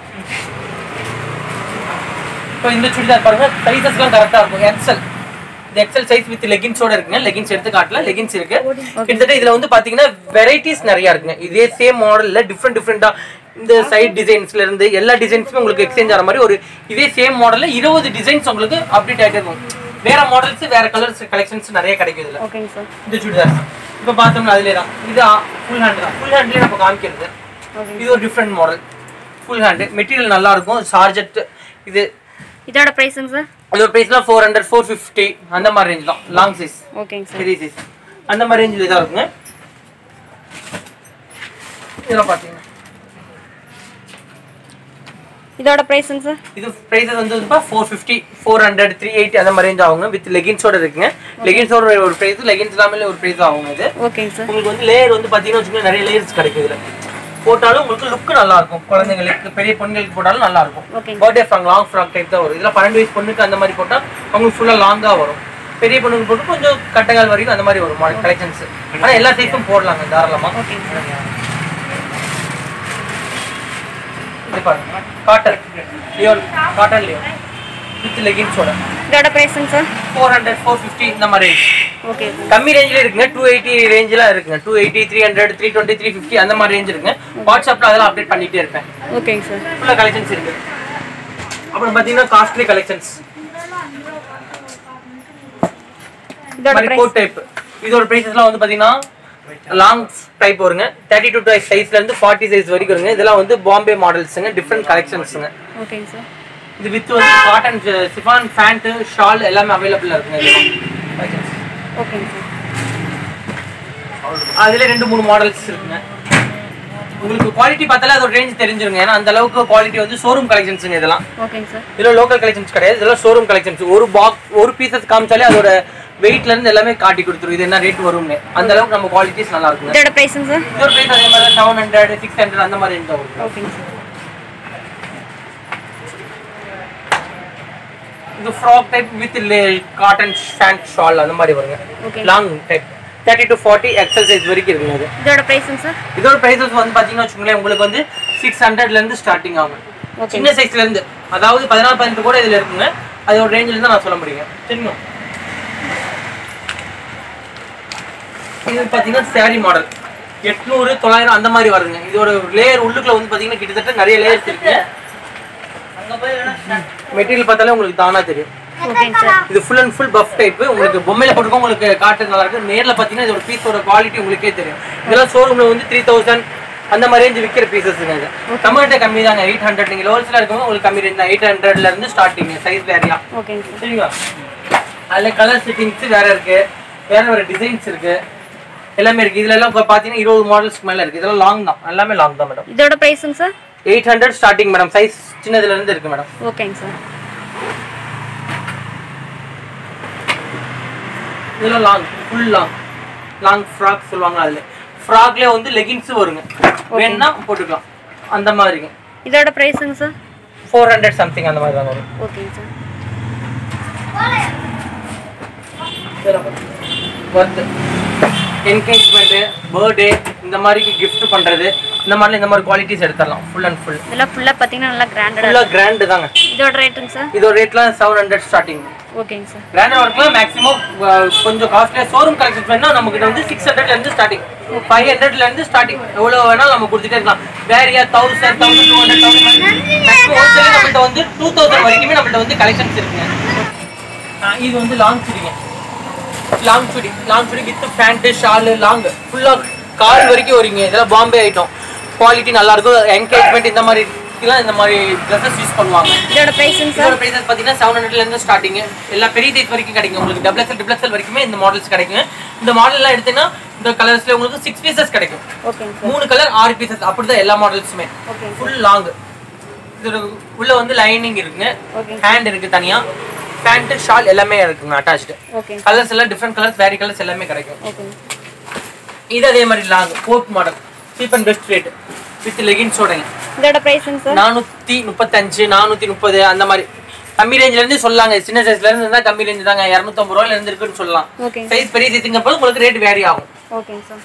இப்போ இந்த சுடிதார் பாருங்க சைஸஸ்லாம் கரெக்டாக இருக்கும் எக்ஸல் இந்த எக்ஸல் சைஸ் வித் லெகின்ஸோட இருக்குங்க லெகின்ஸ் எடுத்து காட்டல லெகின்ஸ் இருக்கு கிட்டத்தட்ட இதுல வந்து பாத்தீங்கன்னா வெரைட்டிஸ் நிறைய இருக்குங்க இதே சேம் மாடல்ல டிஃப்ரெண்ட் டிஃப்ரெண்டா இந்த சைட் டிசைன்ஸ்ல இருந்து எல்லா டிசைன்ஸுமே உங்களுக்கு எக்ஸ்சேஞ்ச் ஆகிற மாதிரி ஒரு இதே சேம் மாடல்ல இருபது டிசைன்ஸ் உங்களுக்கு அப்டேட் ஆகிட்டே இருக்கும் வேற மாடல்ஸ் வேற கலர்ஸ் கலெக்ஷன்ஸ் நிறைய கிடைக்கும் இதுல ஓகேங்க சார் இந்த சுடிதார் இப்போ பார்த்தோம்னா அதுலேயே தான் இது ஃபுல் ஹேண்ட் தான் ஃபுல் ஹேண்ட்லேயே நம்ம காமிக்கிறது இது ஒரு different model full hand material நல்லா இருக்கும் சார்ஜெட் இது இதோட பிரைஸுங்க சார் இதோட ப்ரைஸ்லாம் ஃபோர் ஹண்ட்ரட் ஃபோர் ஃபிஃப்டி அந்த மாதிரி ரேஞ்ச் தான் லாங் சைஸ் ஓகேங்க சார் பெரிய சைஸ் அந்த மாதிரி ரேஞ்சில் இதாக இருக்குங்க இதெல்லாம் பார்த்தீங்கன்னா இதோட பிரைஸுங்க சார் இது ப்ரைஸஸ் வந்து four fifty four hundred three eighty அந்த மாதிரி ரேஞ்ச் ஆகுங்க வித் லெகின்ஸோட இருக்குங்க லெகின்ஸோட ஒரு ப்ரைஸ் லெகின்ஸ் எல்லாமே ஒரு ப்ரைஸ் ஆகுங்க இது ஓகேங்க சார் உங்களுக்கு வந்து லேயர் வந்து பார்த்தீங்கன்னா வச்சுக்கோங்க நிறைய லேயர்ஸ் கிடைக்கும் இதில் போட்டாலும் உங்களுக்கு லுக் நல்லா இருக்கும் குழந்தைங்களுக்கு பெரிய பொண்ணுங்களுக்கு போட்டாலும் நல்லா இருக்கும் ஓகேங்க birthday frock long frock type தான் வரும் இதில் பன்னெண்டு வயசு பொண்ணுக்கு அந்த மாதிரி போட்டால் அவங்களுக்கு ஃபுல்லாக லாங்காக வரும் பெரிய பொண்ணுக்கு போட்டு கொஞ்சம் கட்டைகால் வரைக்கும் அந்த மாதிரி வரும் மாடல் கலெக்ஷன்ஸ் ஆனால் எல்லா சைஸும் போடலாங்க தாராளமாக ஓகேங்க சார் இது பாருங்க காட்டன் லியோன் காட்டன் லியோன் வித் லெகின்ஸோட இதோட பிரைஸுங்க sir four hundred four fifty இந்த மாதிரி range. ஓகே சார் கம்மி ரேஞ்சில் இருக்குங்க டூ எயிட்டி ரேஞ்சில் இருக்குங்க two eighty three hundred three twenty three fifty அந்த மாதிரி ரேஞ்ச் இருக்குங்க வாட்ஸ்அப்பில் அதெல்லாம் அப்டேட் பண்ணிட்டே இருப்பேன் ஓகேங்க சார் ஃபுல்லாக கலெக்ஷன்ஸ் இருக்கு அப்புறம் பார்த்தீங்கன்னா காஸ்ட்லி கலெக்ஷன்ஸ் இதோட மாதிரி பிரைஸ் கோட் டைப் இதோட ப்ரைஸஸ்லாம் வந்து பார்த்தீங்கன்னா லாங் டைப் வருங்க தேர்ட்டி டூ சைஸ்ல இருந்து ஃபார்ட்டி சைஸ் வரைக்கும் வருங்க இதெல்லாம் வந்து பாம்பே மாடல்ஸுங்க டிஃப்ரெண்ட் கலெக்ஷன்ஸுங்க ஓகேங்க சார் இது வித் வந்து காட்டன் சிஃபான் ஃபேண்ட்டு ஷால் எல்லாமே அவைலபிளாக இருக்குங்க இதெல்லாம் ஓகேங்க சார் அதுல ரெண்டு மூணு மாடல்ஸ் இருக்குங்க உங்களுக்கு குவாலிட்டி பார்த்தாலே அதோட ரேஞ்ச் தெரிஞ்சிருங்க ஏன்னா அந்த அளவுக்கு குவாலிட்டி வந்து ஷோரூம் கலெக்ஷன்ஸுங்க இதெல்லாம் ஓகேங்க சார் இதெல்லாம் லோக்கல் கலெக்ஷன்ஸ் கிடையாது இதெல்லாம் ஷோரூம் கலெக்ஷன்ஸ் ஒரு பாக்ஸ் ஒரு பீசஸ் காமிச்சாலே அதோட வெயிட்ல இருந்து எல்லாமே காட்டி கொடுத்துரும் இது என்ன ரேட் வரும்னு அந்த அளவுக்கு நம்ம குவாலிட்டிஸ் நல்லா இருக்குங்க இதோட பிரைஸுங்க சார் இதோட பிரைஸ் அதே மாதிரி செவன் ஹண்ட்ரட் சிக்ஸ் ஹண்ட்ரட் அந்த மாதிரி இருந்தால் வரும் ஓகேங்க சார் இது frock type with cotton pant shawl அந்த மாதிரி வருங்க Okay. Long type thirty to forty XL size வரைக்கும் இருக்குங்க இது இதோட பிரைஸுங்க சார் இதோட பிரைஸஸ் வந்து பாத்தீங்கன்னா வச்சுக்கோங்களேன் உங்களுக்கு வந்து சிக்ஸ் ஹண்ட்ரட்ல இருந்து ஸ்டார்டிங் ஆகும் ஓகே சின்ன சைஸ்ல இருந்து அதாவது பதினாறு பதினெட்டு கூட இதுல இருக்குங்க அதோட ரேஞ்சில இருந்து நான் சொல்ல முடியுங்க சரிங்களா இது பாத்தீங்கன்னா saree மாடல் எட்நூறு தொள்ளாயிரம் அந்த மாதிரி வருங்க இதோட லேயர் உள்ளுக்குள்ள வந்து பாத்தீங்கன்னா கிட்டத்தட்ட நிறைய லேயர்ஸ் இருக்கு மெட்டீரியல் பார்த்தாலே உங்களுக்கு தானா தெரியும் ஓகேங்க சார் இது full and full puff type உங்களுக்கு பொம்மையில போட்டுக்கோ உங்களுக்கு காட்டு நல்லா இருக்கு நேர்ல பாத்தீங்கன்னா இதோட பீஸோட குவாலிட்டி உங்களுக்கே தெரியும் இதெல்லாம் ஷோரூம்ல வந்து த்ரீ தௌசண்ட் அந்த மாதிரி ரேஞ்ச் விற்கிற பீசஸ்ங்க இது நம்மகிட்ட கம்மி தாங்க எயிட் ஹண்ட்ரட் நீங்க லோல்ஸ்ல இருக்கவங்க உங்களுக்கு கம்மி ரேஞ்ச் எயிட் ஹண்ட்ரட்ல இருந்து ஸ்டார்டிங் சைஸ் வேறையா ஓகேங்க சார் சரிங்களா அதுல கலர் செட்டிங்ஸ் வேற இருக்கு வேற வேற டிசைன்ஸ் இருக்கு எல்லாமே இருக்கு இதுல எல்லாம் இப்ப பாத்தீங்கன்னா இருபது மாடல்ஸ்க்கு மேல இருக்கு இதெல்லாம் லாங் தான் எல்லாமே லாங் தான் மேடம் இதோட பிரைஸுங்க sir eight hundred starting madam size சின்னதுல இருந்து இருக்கு மேடம் ஓகேங்க சார் இதெல்லாம் long full long long frock சொல்லுவாங்க அதுல ஃப்ராக்ல வந்து லெகின்ஸ் வருங்க வேணும்னா போட்டுக்கலாம் அந்த மாதிரிங்க இதோட பிரைஸுங்க சார் ஃபோர் ஹண்ட்ரட் சம்திங் அந்த மாதிரி தான் வரும் ஓகேங்க சார் ஒர்த்து என்கேஜ்மெண்ட்டு பர்த்டே இந்த மாதிரி கிஃப்ட் பண்றது இந்த மாதிரி இந்த மாதிரி குவாலிட்டிஸ் எடுத்துடலாம் ஃபுல் அண்ட் ஃபுல் இதெல்லாம் ஃபுல்லாக பார்த்தீங்கன்னா நல்லா கிராண்டடாக ஃபுல்லாக கிராண்டு தாங்க இதோட ரேட்டுங்க சார் இதோட ரேட்லாம் செவன் ஹண்ட்ரட் ஸ்டார்டிங் ஓகேங்க சார் கிராண்ட் ஒர்க்லாம் மேக்ஸிமம் கொஞ்சம் காஸ்ட்லியாக ஷோரூம் கலெக்ஷன் வேணா நம்ம கிட்ட வந்து சிக்ஸ் ஹண்ட்ரட்ல இருந்து ஸ்டார்டிங் ஃபைவ் ஹண்ட்ரட்ல இருந்து ஸ்டார்டிங் எவ்வளோ வேணாலும் நம்ம கொடுத்துட்டே இருக்கலாம் வேறையா thousand thousand two hundred thousand maximum wholesale நம்மள்ட்ட வந்து டூ தௌசண்ட் வரைக்குமே நம்மள்ட்ட வந்து கலெக்ஷன்ஸ் இருக்குங்க ஆ, இது வந்து லாங் சுடிங்க long chudi long chudi with pant shawl long ஃபுல்லாக கால் வரைக்கும் வரீங்க இதெல்லாம் பாம்பே ஐட்டம் குவாலிட்டி நல்லா இருக்கும் என்கேஜ்மெண்ட் இந்த மாதிரி இதெல்லாம் இந்த மாதிரி ட்ரெஸ்ஸஸ் யூஸ் பண்ணுவாங்க இதோட பிரைஸுங்க இதோட சார் பிரைசஸ் பார்த்தீங்கன்னா செவன் ஹண்ட்ரட்ல இருந்து ஸ்டார்டிங் எல்லா பெரிய சைஸ் வரைக்கும் கிடைக்கும் உங்களுக்கு டபுள் எக்ஸல் ட்ரிபிள் எக்ஸல் வரைக்குமே இந்த மாடல்ஸ் கிடைக்கும் இந்த மாடல்லாம் எடுத்தீங்கன்னா இந்த கலர்ஸ்ல உங்களுக்கு சிக்ஸ் பீசஸ் கிடைக்கும் ஓகேங்க சார் மூணு கலர் ஆறு பீசஸ் அப்படிதான் எல்லா மாடல்ஸுமே ஓகே ஃபுல் லாங் இது உள்ள வந்து லைனிங் இருக்குங்க ஓகே ஹேண்ட் இருக்கு தனியா பேண்ட் ஷால் எல்லாமே இருக்குங்க அட்டாச்டு ஓகே கலர்ஸ் எல்லாம் டிஃப்ரெண்ட் கலர்ஸ் வேரி கலர்ஸ் எல்லாமே கிடைக்கும் ஓகேங்க இது அதே மாதிரி long coat model cheap and best rate with லெகின்ஸோடங்க இதோட பிரைஸுங்க சார் நானூத்தி முப்பத்தஞ்சு நானூத்தி முப்பது அந்த மாதிரி கம்மி ரேஞ்ச்ல இருந்து சொல்லலாங்க சின்ன சைஸ்ல இருந்து இருந்தா கம்மி ரேஞ்ச் தாங்க இரநூத்தம்பது ரூபாயில இருந்து இருக்குன்னு சொல்லலாம் ஓகேங்க சைஸ் பெரிய சைஸுங்க போது உங்களுக்கு ரேட் வேரி ஆகும் ஓகேங்க சார்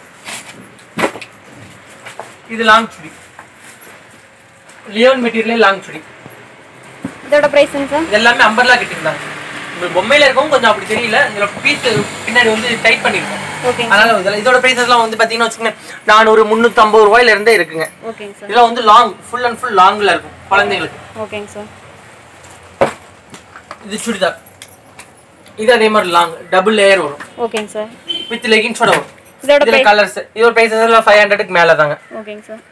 இது லாங் சுடி லியோன் மெட்டீரியல் லாங் சுடி இதோட பிரைஸுங்க சார் இது எல்லாமே அம்பர்லா கட்டிருந்தாங்க உங்களுக்கு பொம்மையில இருக்கவும் கொஞ்சம் அப்படி தெரியல இதுல பீஸ் பின்னாடி வந்து டைட் பண்ணிருக்கோம் ஓகேங்க அதனால இதெல்லாம் இதோட பிரைசஸ்லாம் வந்து பாத்தீங்கன்னா வச்சுக்கோங்க நானூறு முந்நூற்றம்பது ரூபாயில இருந்தே இருக்குங்க ஓகேங்க சார் இதெல்லாம் வந்து லாங் ஃபுல் அண்ட் ஃபுல் லாங்ல இருக்கும் குழந்தைங்களுக்கு ஓகேங்க சார் இது சுடிதார் இது அதே மாதிரி லாங் டபுள் லேயர் வரும் ஓகேங்க சார் வித் லெகின்ஸோட வரும் இதோட இதுல பிரைஸ் கலர்ஸ் இதோட பிரைஸ் எல்லாம் ஃபைவ் ஹண்ட்ரடுக்கு மேல தாங்க ஓகேங்க சார்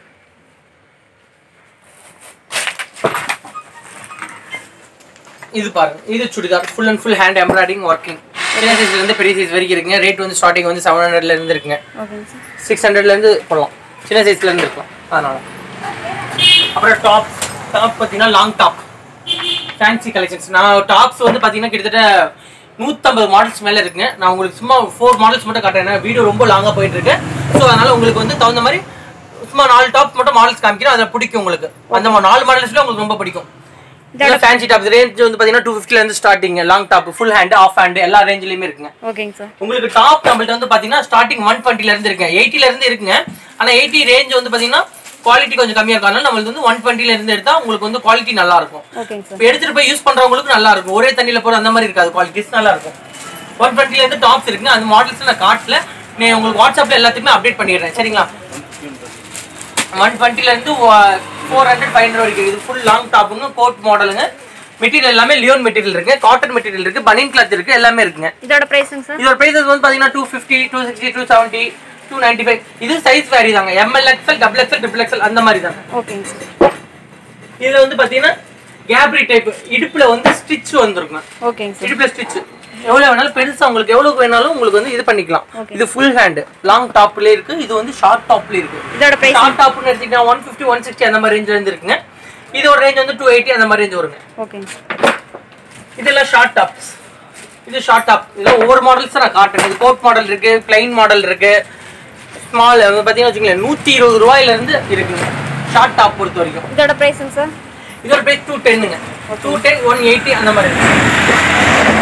இது பாருங்க இது churidar full and full hand embroidering working சின்ன சைஸ்ல இருந்து பெரிய சைஸ் வரைக்கும் இருக்குங்க ரேட் வந்து ஸ்டார்டிங் வந்து செவன் ஹண்ட்ரட்ல இருந்து இருக்குங்க ஓகேங்க சார் சிக்ஸ் ஹண்ட்ரட்ல இருந்து போடலாம் சின்ன சைஸ்ல இருந்து இருக்கலாம் அதனால அப்புறம் டாப் டாப் பார்த்தீங்கன்னா லாங் டாப் ஃபேன்சி கலெக்ஷன்ஸ் நான் டாப்ஸ் வந்து பார்த்தீங்கன்னா கிட்டத்தட்ட நூற்றம்பது மாடல்ஸ் மேலே இருக்குங்க நான் உங்களுக்கு சும்மா ஃபோர் மாடல்ஸ் மட்டும் காட்டுறேன் வீடியோ ரொம்ப லாங்காக போயிட்டு இருக்கு ஸோ அதனால உங்களுக்கு வந்து தகுந்த மாதிரி சும்மா நாலு டாப்ஸ் மட்டும் மாடல்ஸ் காமிக்கிறேன் அதில் பிடிக்கும் உங்களுக்கு அந்த மா- நாலு மாடல்ஸ்ல உங்களுக்கு ரொம்ப பிடிக்கும் இதெல்லாம் ஃபேன்சி டாப் ரேஞ்ச் வந்து பார்த்தீங்கன்னா டூ ஃபிஃப்டில இருந்து starting long top full hand half hand எல்லா ரேஞ்சிலையுமே இருக்குங்க ஓகேங்க சார் உங்களுக்கு டாப் நம்மள்ட்ட வந்து பாத்தீங்கன்னா ஸ்டார்டிங் ஒன் டுவெண்ட்டில இருந்து இருக்குங்க எயிட்டில இருந்து இருக்குங்க ஆனா எயிட்டி ரேஞ்ச் வந்து பாத்தீங்கன்னா குவாலிட்டி கொஞ்சம் கம்மியா இருக்கனால நம்மளுக்கு வந்து ஒன் டுவெண்ட்டில இருந்து எடுத்தா உங்களுக்கு வந்து குவாலிட்டி நல்லா இருக்கும் ஓகேங்க சார் இப்போ எடுத்துட்டு போய் யூஸ் பண்றவங்களுக்கு நல்லா இருக்கும் ஒரே தண்ணியில போற அந்த மாதிரி இருக்காது குவாலிட்டிஸ் நல்லா இருக்கும் ஒன் டுவெண்ட்டில இருந்து டாப்ஸ் இருக்குங்க அந்த மாடல்ஸ் நான் காட்டல நான் உங்களுக்கு வாட்ஸ்அப்ல எல்லாத்துக்குமே அப்டேட் பண்ணிடுறேன் சரிங்களா ஒன் டுவெண்ட்டில இருந்து ஃபோர் ஹண்ட்ரட் ஃபைவ் ஹண்ட்ரட் வரைக்கும் இது ஃபுல் லாங் டாப்புங்க கோட் மாடலுங்க மெட்டீரியல் எல்லாமே லியோன் மெட்டீரியல் இருக்கு காட்டன் மெட்டீரியல் இருக்கு பனியன் கிளாத் இருக்கு எல்லாமே இருக்குங்க இதோட ப்ரைஸுங்க சார் இதோட பிரைசஸ் வந்து பாத்தீங்கன்னா two fifty two sixty two seventy two ninety five இது சைஸ் வேரி தாங்க M L XL double XL triple XL அந்த மாதிரி தாங்க ஓகேங்க சார் இதுல வந்து பாத்தீங்கன்னா கேப்ரி டைப் இடுப்புல வந்து ஸ்டிச் வந்துருக்கும் ஓகேங்க சார் இடுப்புல ஸ்டிச் எவ்வளவு வேணாலும் பெருசா உங்களுக்கு எவ்வளவு வேணாலும் உங்களுக்கு வந்து இது பண்ணிக்கலாம் இது ஃபுல் ஹேண்ட் லாங் டாப்ல இருக்கு இது வந்து ஷார்ட் டாப்ல இருக்கு இதோட ப்ரைஸ் ஷார்ட் டாப்னு எடுத்தீங்கன்னா ஒன் ஃபிஃப்டி ஒன் சிக்ஸ்டி அந்த மாதிரி ரேஞ்ச் வந்து இருக்குங்க இதோட ரேஞ்ச் வந்து டூ எயிட்டி அந்த மாதிரி ரேஞ்ச் வருங்க ஓகேங்க சார் இதெல்லாம் ஷார்ட் டாப்ஸ் இது ஷார்ட் டாப் இதெல்லாம் ஒவ்வொரு மாடல்ஸ் நான் காட்டுறேன் இது கோட் மாடல் இருக்கு பிளைன் மாடல் இருக்கு ஸ்மால் பார்த்தீங்கன்னா வச்சுக்கோங்களேன் நூற்றி இருபது ரூபாயில இருந்து இருக்குங்க ஷார்ட் டாப் பொறுத்த வரைக்கும் இதோட ப்ரைஸுங்க சார் இதோட பிரைஸ் டூ டென்னுங்க டூ டென் ஒன் எயிட்டி அந்த மாதிரி இருக்கு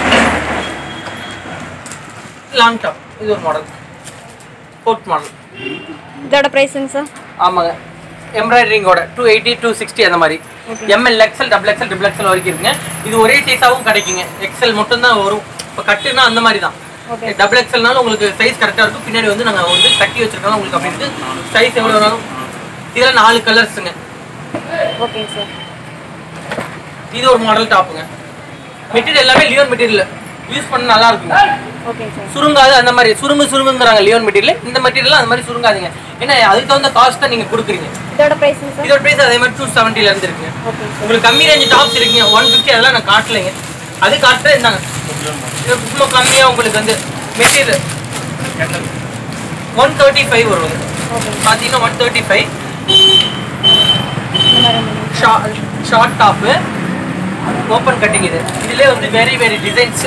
லாங் டாப் இது ஒரு மாடல் கோட் மாடல் இதோட ப்ரைஸுங்க சார் ஆமாங்க எம்ப்ராய்டரிங்கோட டூ எயிட்டி டூ சிக்ஸ்டி அந்த மாதிரி M L XL double XL triple XL வரைக்கும் இருக்குங்க இது ஒரே சைஸாகவும் கிடைக்குங்க எக்ஸ்எல் மட்டும் தான் வரும் இப்போ கட்டுனா அந்த மாதிரி தான் டபுள் எக்ஸ்எல்னாலும் உங்களுக்கு சைஸ் கரெக்டாக இருக்கும் பின்னாடி வந்து நாங்கள் வந்து கட்டி வச்சிருக்கோம் உங்களுக்கு அப்படி இருக்கு சைஸ் எவ்வளோ வேணாலும் இதில் நாலு கலர்ஸுங்க ஓகேங்க சார் இது ஒரு மாடல் டாப்புங்க மெட்டீரியல் எல்லாமே லியோன் மெட்டீரியல் யூஸ் பண்ண நல்லா இருக்குங்க ஓகேங்க சார் சுருங்காது அந்த மாதிரி சுருங்கு சுருங்குங்கிறாங்க லியோன் மெட்டீரியல் இந்த மெட்டீரியல் அந்த மாதிரி சுருங்காதீங்க ஏன்னா அதுக்கு தகுந்த காஸ்ட் தான் நீங்கள் கொடுக்குறீங்க இதோட ப்ரைஸுங்க சார் இதோட பிரைஸ் அதே மாதிரி டூ செவன்ட்டில இருந்து இருக்குங்க ஓகேங்க சார் உங்களுக்கு கம்மி ரேஞ்ச் டாப்ஸ் இருக்குங்க ஒன் ஃபிஃப்டி அதெல்லாம் நான் காட்டலைங்க அது காட்டுறேன் இருந்தாங்க இது சும்மா கம்மியாக உங்களுக்கு வந்து மெட்டீரியல் ஒன் தேர்ட்டி ஃபைவ் வருவாங்க ஓகேங்க பார்த்தீங்கன்னா ஒன் தேர்ட்டி ஃபைவ் இந்த மாதிரி வந்து ஷார்ட் டாப்பு ஓப்பன் கட்டிங் இது இதுலேயே வந்து very very designs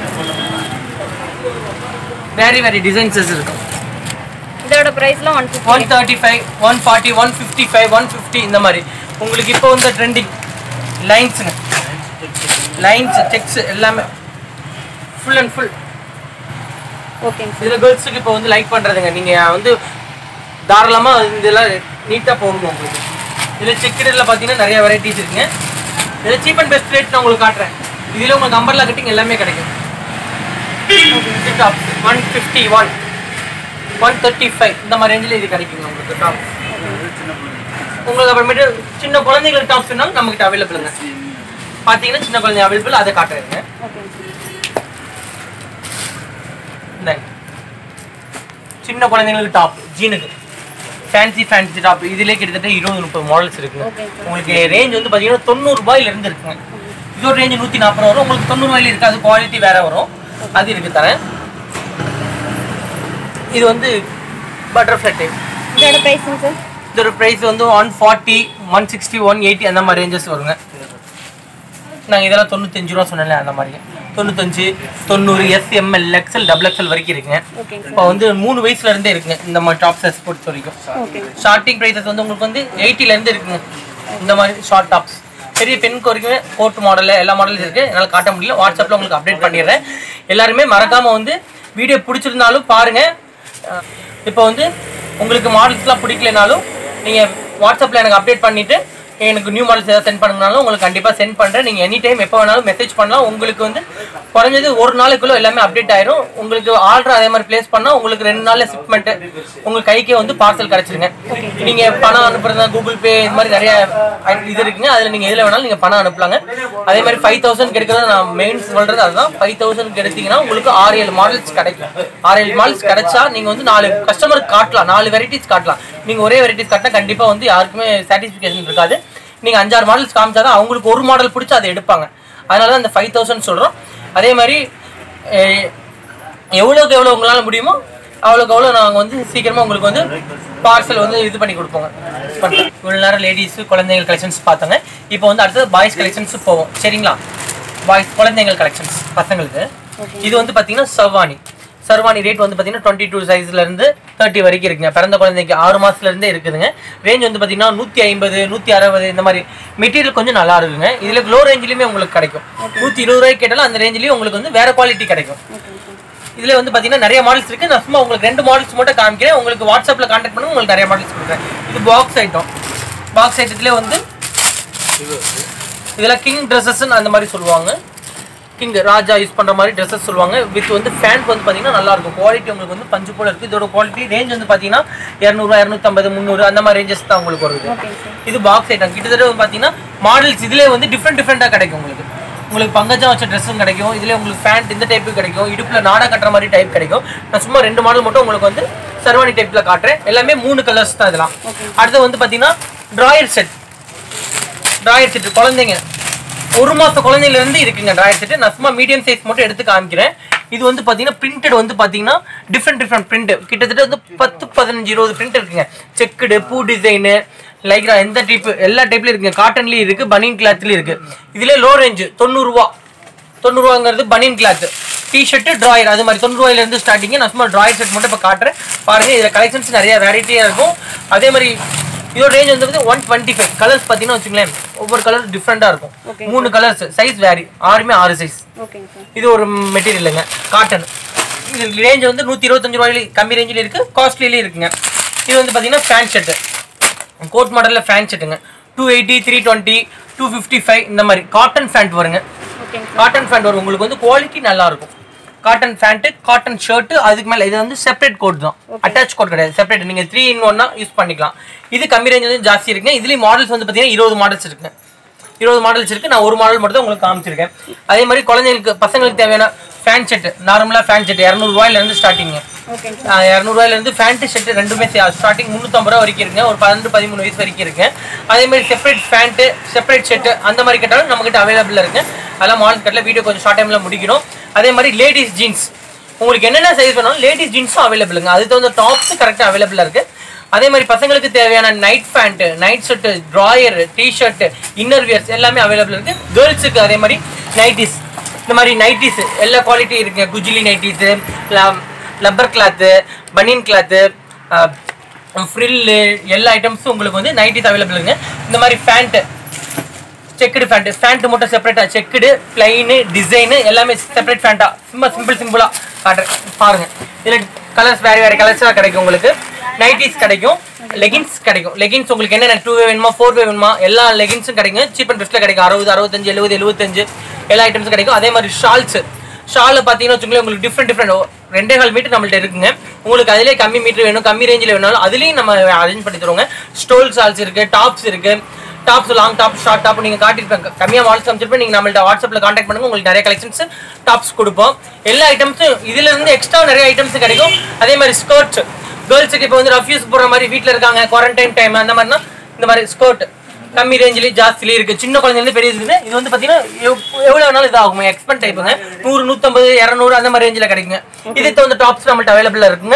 very very designs இருக்கும் இதோட ப்ரைஸ்லாம் one fifty one thirty five one forty one fifty five one fifty இந்த மாதிரி உங்களுக்கு இப்போ வந்து ட்ரெண்டிங் லைன்ஸுங்க லைன்ஸ் செக்ஸ் எல்லாமே ஃபுல் அண்ட் ஃபுல் ஓகேங்க சார் இதில் கேர்ள்ஸுக்கு இப்போ வந்து லைக் பண்ணுறதுங்க நீங்கள் வந்து தாராளமாக இதெல்லாம் நீட்டாக போகணும் உங்களுக்கு இதில் செக்கடில் பார்த்தீங்கன்னா நிறைய வெரைட்டிஸ் இருக்குங்க இதில் சீப் அண்ட் பெஸ்ட் ரேட் நான் உங்களுக்கு காட்டுறேன் இதில் உங்களுக்கு நம்பர்லாம் கட்டிங் எல்லாமே கிடைக்கும் top one fifty one one thirty five இந்த மாதிரி ரேஞ்சில் இது கிடைக்குங்க உங்களுக்கு டாப் உங்களுக்கு அப்புறமேட்டு சின்ன குழந்தைங்களுக்கு டாப்ஸ் வேணாலும் நம்மகிட்ட அவைலபிளுங்க பார்த்தீங்கன்னா சின்ன குழந்தை அவைலபிள் அதை காட்டுறேங்க ஓகேங்க சார் இந்தாங்க. சின்ன குழந்தைங்களுக்கு டாப் ஜீனுக்கு ஃபேன்சி ஃபேன்சி டாப் இதுலேயே கிட்டத்தட்ட இருபது முப்பது மாடல்ஸ் இருக்குங்க Okay, sir. உங்களுக்கு ரேஞ்ச் வந்து பார்த்தீங்கன்னா தொண்ணூறு ரூபாயில இருந்து இருக்குங்க இதோட ரேஞ்ச் நூற்றி நாற்பது வரும் உங்களுக்கு தொண்ணூறு ரூபாயில இருக்கு அது குவாலிட்டி வேற வரும் அது இருக்கு தரேன் இது வந்து பட்டர்ஃப்ளை டைப் இதோட ப்ரைஸுங்க சார் இதோட ப்ரைஸ் வந்து one forty one sixty one eighty அந்த மாதிரி ரேஞ்சஸ் வருங்க நாங்கள் இதெல்லாம் தொண்ணூத்தஞ்சு ரூபா சொன்னேன்ல அந்த மாதிரிங்க தொண்ணூத்தஞ்சு தொண்ணூறு எஸ்எம்எல் எக்ஸ்எல் டபுள் எக்ஸ்எல் வரைக்கும் இருக்குங்க ஓகேங்க இப்போ வந்து மூணு வயசுல இருந்தே இருக்குங்க இந்த மாதிரி டாப் சைஸ் பொறுத்த வரைக்கும் ஓகேங்க ஸ்டார்டிங் ப்ரைஸஸ் வந்து உங்களுக்கு வந்து 80 ல இருந்து இருக்குங்க இந்த மாதிரி ஷார்ட் டாப்ஸ் பெரிய பெண்ணுக்கு வரைக்குமே கோட் மாடல் எல்லா மாடலும் இருக்கு என்னால் காட்ட முடியல வாட்ஸ்அப்பில் உங்களுக்கு அப்டேட் பண்ணிடுறேன் எல்லாருமே மறக்காம வந்து வீடியோ பிடிச்சிருந்தாலும் பாருங்க அஹ் இப்போ வந்து உங்களுக்கு மாடல்ஸ்லாம் பிடிக்கலனாலும் நீங்கள் வாட்ஸ்அப்பில் எனக்கு அப்டேட் பண்ணிட்டு எனக்கு நியூ மாடல்ஸ் ஏதாவது சென்ட் பண்ணுங்கனாலும் உங்களுக்கு கண்டிப்பாக சென்ட் பண்ணுறேன் நீங்கள் எனி டைம் எப்போ வேணாலும் மெசேஜ் பண்ணலாம் உங்களுக்கு வந்து குறைஞ்சது ஒரு நாளுக்குள்ள எல்லாமே அப்டேட் ஆயிரும் உங்களுக்கு ஆர்டர் அதே மாதிரி ப்ளேஸ் பண்ணால் உங்களுக்கு ரெண்டு நாளில் ஷிப்மெண்ட்டு உங்கள் கைக்கே வந்து பார்சல் கிடச்சிருங்க நீங்கள் பணம் அனுப்புறதா கூகுள் பே இது மாதிரி நிறைய இது இருக்குங்க அதில் நீங்கள் எதில் வேணாலும் நீங்கள் பணம் அனுப்பலாங்க அதே மாதிரி ஃபைவ் தௌசண்ட் கிடைக்கிறது நான் மெயின் சொல்கிறது அதுதான் ஃபைவ் தௌசண்ட் கிடைத்தீங்கன்னா உங்களுக்கு ஆறு ஏழு மாடல்ஸ் கிடைக்கும் ஆறு ஏழு மாடல்ஸ் கிடைச்சா நீங்கள் வந்து நாலு கஸ்டமருக்கு காட்டலாம் நாலு வெரைட்டிஸ் காட்டலாம் நீங்கள் ஒரே வெரைட்டிஸ் காட்டினா கண்டிப்பாக வந்து யாருக்குமே சாட்டிஸ்ஃபிகேஷன் இருக்காது நீங்கள் அஞ்சாறு மாடல்ஸ் காமிச்சாதான் அவங்களுக்கு ஒரு மாடல் பிடிச்சி அதை எடுப்பாங்க அதனால தான் இந்த ஃபைவ் தௌசண்ட் சொல்கிறோம் அதே மாதிரி அஹ், எவ்வளோக்கு எவ்வளோ உங்களால் முடியுமோ அவ்வளோக்கு அவ்வளோ நாங்கள் வந்து சீக்கிரமாக உங்களுக்கு வந்து பார்சல் வந்து இது பண்ணி கொடுப்போங்க பண்ணுறோம் இவ்வளோ நேரம் லேடிஸ் குழந்தைகள் கலெக்ஷன்ஸ் பார்த்தோங்க இப்போ வந்து அடுத்தது பாய்ஸ் கலெக்ஷன்ஸ் போவோம் சரிங்களா பாய்ஸ் குழந்தைகள் கலெக்ஷன்ஸ் பசங்களுக்கு இது வந்து பார்த்தீங்கன்னா சர்வானி சர்வானி ரேட் வந்து பார்த்தீங்கன்னா டுவெண்ட்டி டூ சைஸ்லேருந்து தேர்ட்டி வரைக்கும் இருக்குங்க பிறந்த குழந்தைக்கு ஆறு மாதத்துலேருந்தே இருக்குதுங்க ரேஞ்ச் வந்து பார்த்தீங்கன்னா நூற்றி ஐம்பது நூற்றி அறுபது இந்த மாதிரி மெட்டீரியல் கொஞ்சம் நல்லா இருக்குங்க இதில் லோ ரேஞ்சிலையுமே உங்களுக்கு கிடைக்கும் நூற்றி இருபது ரூபாய்க்கு கேட்டாலும் அந்த ரேஞ்சிலையும் உங்களுக்கு வந்து வேற குவாலிட்டி கிடைக்கும் இதுல வந்து பாத்தீங்கன்னா நிறைய மாடல்ஸ் இருக்கு நான் சும்மா உங்களுக்கு ரெண்டு மாடல்ஸ் மட்டும் காமிக்கிறேன் உங்களுக்கு வாட்ஸ்அப்ல கான்டாக்ட் பண்ணுங்க உங்களுக்கு நிறைய மாடல்ஸ் கொடுக்குறேன் இது பாக்ஸ் ஐட்டம் பாக்ஸ் ஐட்டத்திலே வந்து இதெல்லாம் கிங் ட்ரெஸ்ஸஸ் அந்த மாதிரி சொல்லுவாங்க கிங் ராஜா யூஸ் பண்ற மாதிரி ட்ரெஸ்ஸஸ் சொல்லுவாங்க வித் வந்து ஃபேன் வந்து பாத்தீங்கன்னா நல்லா இருக்கும் குவாலிட்டி உங்களுக்கு வந்து பஞ்சு போல இருக்கு இதோட குவாலிட்டி ரேஞ்ச் வந்து பாத்தீங்கன்னா இரநூறுவா இரநூத்தம்பது முந்நூறு அந்த மாதிரி ரேஞ்சஸ் தான் உங்களுக்கு வருது இது பாக்ஸ் ஐட்டம் கிட்டத்தட்ட வந்து பாத்தீங்கன்னா மாடல்ஸ் இதுலயே வந்து டிஃப்ரெண்ட் டிஃப்ரெண்டா கிடைக்கும் உங்களுக்கு உங்களுக்கு பங்கஜம் வச்ச ட்ரெஸ்ஸும் கிடைக்கும் இதுல உங்களுக்கு ஃபேண்ட் இந்த டைப்பு கிடைக்கும் இடுப்புல நாடா கட்டுற மாதிரி டைப் கிடைக்கும் நான் சும்மா ரெண்டு மாடல் மட்டும் உங்களுக்கு வந்து சர்வானி டைப்ல காட்டுறேன் எல்லாமே மூணு கலர்ஸ் தான் இதெல்லாம் அடுத்து வந்து பாத்தீங்கன்னா டிராயர் செட் டிராயர் செட் குழந்தைங்க ஒரு மாச குழந்தையில இருந்து இருக்குங்க டிராயர் செட் நான் சும்மா மீடியம் சைஸ் மட்டும் எடுத்து காமிக்கிறேன் இது வந்து பாத்தீங்கன்னா பிரிண்டட் வந்து பாத்தீங்கன்னா டிஃப்ரெண்ட் டிஃப்ரெண்ட் பிரிண்ட் கிட்டத்தட்ட வந்து பத்து பதினஞ்சு இருபது பிரிண்ட் இருக்குங்க செக்குடு பூ டிசைனு லைக்ரா எந்த டைப் எல்லா டைப்லயும் இருக்குங்க காட்டன்லயும் இருக்கு பனியன் கிளாத்லயும் இருக்கு இதுல லோ ரேஞ்சு தொண்ணூறுரூவா தொண்ணூறுவாங்கிறது பனியன் கிளாத் டிஷர்ட் டிராயர் அது மாதிரி தொண்ணூறுவாயில இருந்து ஸ்டார்டிங் நான் சும்மா டிராயர் செட் மட்டும் இப்போ காட்டுறேன் பாருங்க இதுல கலெக்ஷன்ஸ் நிறைய வெரைட்டியா இருக்கும் அதே மாதிரி இதோட ரேஞ்ச் வந்து ஒன் டுவெண்ட்டி ஃபைவ் கலர்ஸ் பார்த்தீங்கன்னா வச்சுங்களேன் ஒவ்வொரு கலர் டிஃப்ரெண்டா இருக்கும் மூணு கலர்ஸ் சைஸ் வேரி ஆறுமே ஆறு சைஸ் ஓகேங்க சார் இது ஒரு மெட்டீரியலுங்க காட்டன் இது ரேஞ்ச் வந்து நூற்றி இருபத்தஞ்சு ரூபாயில கம்மி ரேஞ்சில் இருக்கு காஸ்ட்லிலையும் இருக்குங்க இது வந்து பார்த்தீங்கன்னா ஃபேன் ஷர்ட்டு கோட் மாடலில் ஃபேன் ஷர்ட்டுங்க two eighty three twenty two fifty five இந்த மாதிரி காட்டன் ஃபேண்ட் வருங்க ஓகேங்க காட்டன் ஃபேண்ட் வரும் உங்களுக்கு வந்து குவாலிட்டி நல்லா இருக்கும் காட்டன் ஃபேண்ட்டு காட்டன் ஷர்ட்டு அதுக்கு மேலே இது வந்து செப்பரேட் கோட் தான் அட்டாச் கோட் கிடையாது செப்பரேட் நீங்கள் த்ரீ இன் ஒன்னா யூஸ் பண்ணிக்கலாம் இது கம்மி ரேஞ்ச் வந்து ஜாஸ்தி இருக்குங்க இதுலேயும் மாடல்ஸ் வந்து பார்த்தீங்கன்னா இருபது மாடல்ஸ் இருக்குங்க இருபது மாடல்ஸ் இருக்கு நான் ஒரு மாடல் மட்டும் தான் உங்களுக்கு காமிச்சிருக்கேன் அதே மாதிரி குழந்தைங்களுக்கு பசங்களுக்கு தேவையான ஃபேன் செட் நார்மலாக ஃபேன் செட் இரநூறுவாயில இருந்து ஸ்டார்டிங் ஓகேங்க இரநூறுவாயில இருந்து ஃபேண்ட் ஷர்ட் ரெண்டுமே ஸ்டார்டிங் முந்நூற்றம்பது ரூபா வரைக்கும் இருக்குங்க ஒரு பன்னெண்டு பதிமூணு வயசு வரைக்கும் இருக்கு அதே மாதிரி செப்பரேட் ஃபேண்ட்டு செப்பரேட் ஷர்ட் அந்த மாதிரி கேட்டாலும் நம்மகிட்ட அவைலபிள் இருக்கு அதெல்லாம் மாடல் கட்டில் வீடியோ கொஞ்சம் ஷார்ட் டைம்ல முடிக்கணும் அதே மாதிரி லேடிஸ் ஜீன்ஸ் உங்களுக்கு என்னென்ன சைஸ் வேணாலும் லேடிஸ் ஜீன்ஸும் அவைலபிளுங்க அது தகுந்த டாப்ஸ் கரெக்டாக அவைலபிளாக இருக்கு அதே மாதிரி பசங்களுக்கு தேவையான night pant night shirt drawer T shirt inner wears எல்லாமே அவைலபிள் இருக்கு கேர்ள்ஸுக்கு அதே மாதிரி நைட்டிஸ் இந்த மாதிரி நைட்டிஸ் எல்லா குவாலிட்டி இருக்குங்க குஜிலி nighties rubber cloth banian cloth frill எல்லா ஐட்டம்ஸும் உங்களுக்கு வந்து நைட்டிஸ் அவைலபிளுங்க இந்த மாதிரி ஃபேண்ட்டு செக்குடு ஃபேண்ட் ஃபேண்ட் மட்டும் செப்பரேட்டா செக்குடு பிளைனு டிசைனு எல்லாமே செப்பரேட் ஃபேண்டா சும்மா சிம்பிள் சிம்பிளா காட்டுறேன் பாருங்க இதுல கலர்ஸ் வேற வேற கலர்ஸா கிடைக்கும் உங்களுக்கு நைட்டிஸ் கிடைக்கும் லெகின்ஸ் கிடைக்கும் லெகின்ஸ் உங்களுக்கு என்னென்ன டூ வே வேணுமா ஃபோர் வே வேணுமா எல்லா லெகின்ஸும் கிடைக்கும் சீப் அண்ட் பெஸ்ட்ல கிடைக்கும் அறுபது அறுபத்தஞ்சு எழுபது எழுபத்தஞ்சு எல்லா ஐட்டம்ஸும் கிடைக்கும் அதே மாதிரி ஷால்ஸ் ஷாலில் பார்த்தீங்கன்னா வச்சுக்கோங்களேன் உங்களுக்கு டிஃப்ரெண்ட் டிஃப்ரெண்ட் ரெண்டே கால் மீட்டர் நம்மள்ட்ட இருக்குங்க உங்களுக்கு அதிலே கம்மி மீட்டர் வேணும் கம்மி ரேஞ்சில் வேணாலும் அதுலேயும் நம்ம அரேஞ்ச் பண்ணி தருவோங்க ஸ்டோல் ஷால்ஸ் இருக்கு டாப்ஸ் இருக்கு tops long top short top நீங்கள் காட்டியிருப்பேன் கம்மியாக மாடல்ஸ் காமிச்சிருப்பேன் நீங்கள் நம்மள்ட்ட வாட்ஸ்அப்பில் காண்டாக்ட் பண்ணுங்க உங்களுக்கு நிறைய கலெக்ஷன்ஸ் டாப்ஸ் கொடுப்போம் எல்லா ஐட்டம்ஸும் இதுல இருந்து எக்ஸ்ட்ரா நிறைய ஐட்டம்ஸ் கிடைக்கும் அதே மாதிரி ஸ்கர்ட் கேர்ள்ஸுக்கு இப்போ வந்து ரஃப்யூஸ் போடுற மாதிரி வீட்டில் இருக்காங்க குவாரண்டைன் டைம் அந்த மாதிரினா இந்த மாதிரி ஸ்கர்ட் கம்மி ரேஞ்சிலேயே ஜாஸ்திலேயே இருக்கு சின்ன குழந்தைங்க பெரிய இருக்குது இது வந்து பார்த்தீங்கன்னா எவ்- எவ்வளவு வேணாலும் இதாகும் எக்ஸ்பென்ட் டைப்புங்க நூறு நூற்றம்பது இரநூறு அந்த மாதிரி ரேஞ்சில் கிடைக்குங்க இதுக்கு தகுந்த டாப்ஸ் நம்மள்ட்ட அவைலபிளாக இருக்குங்க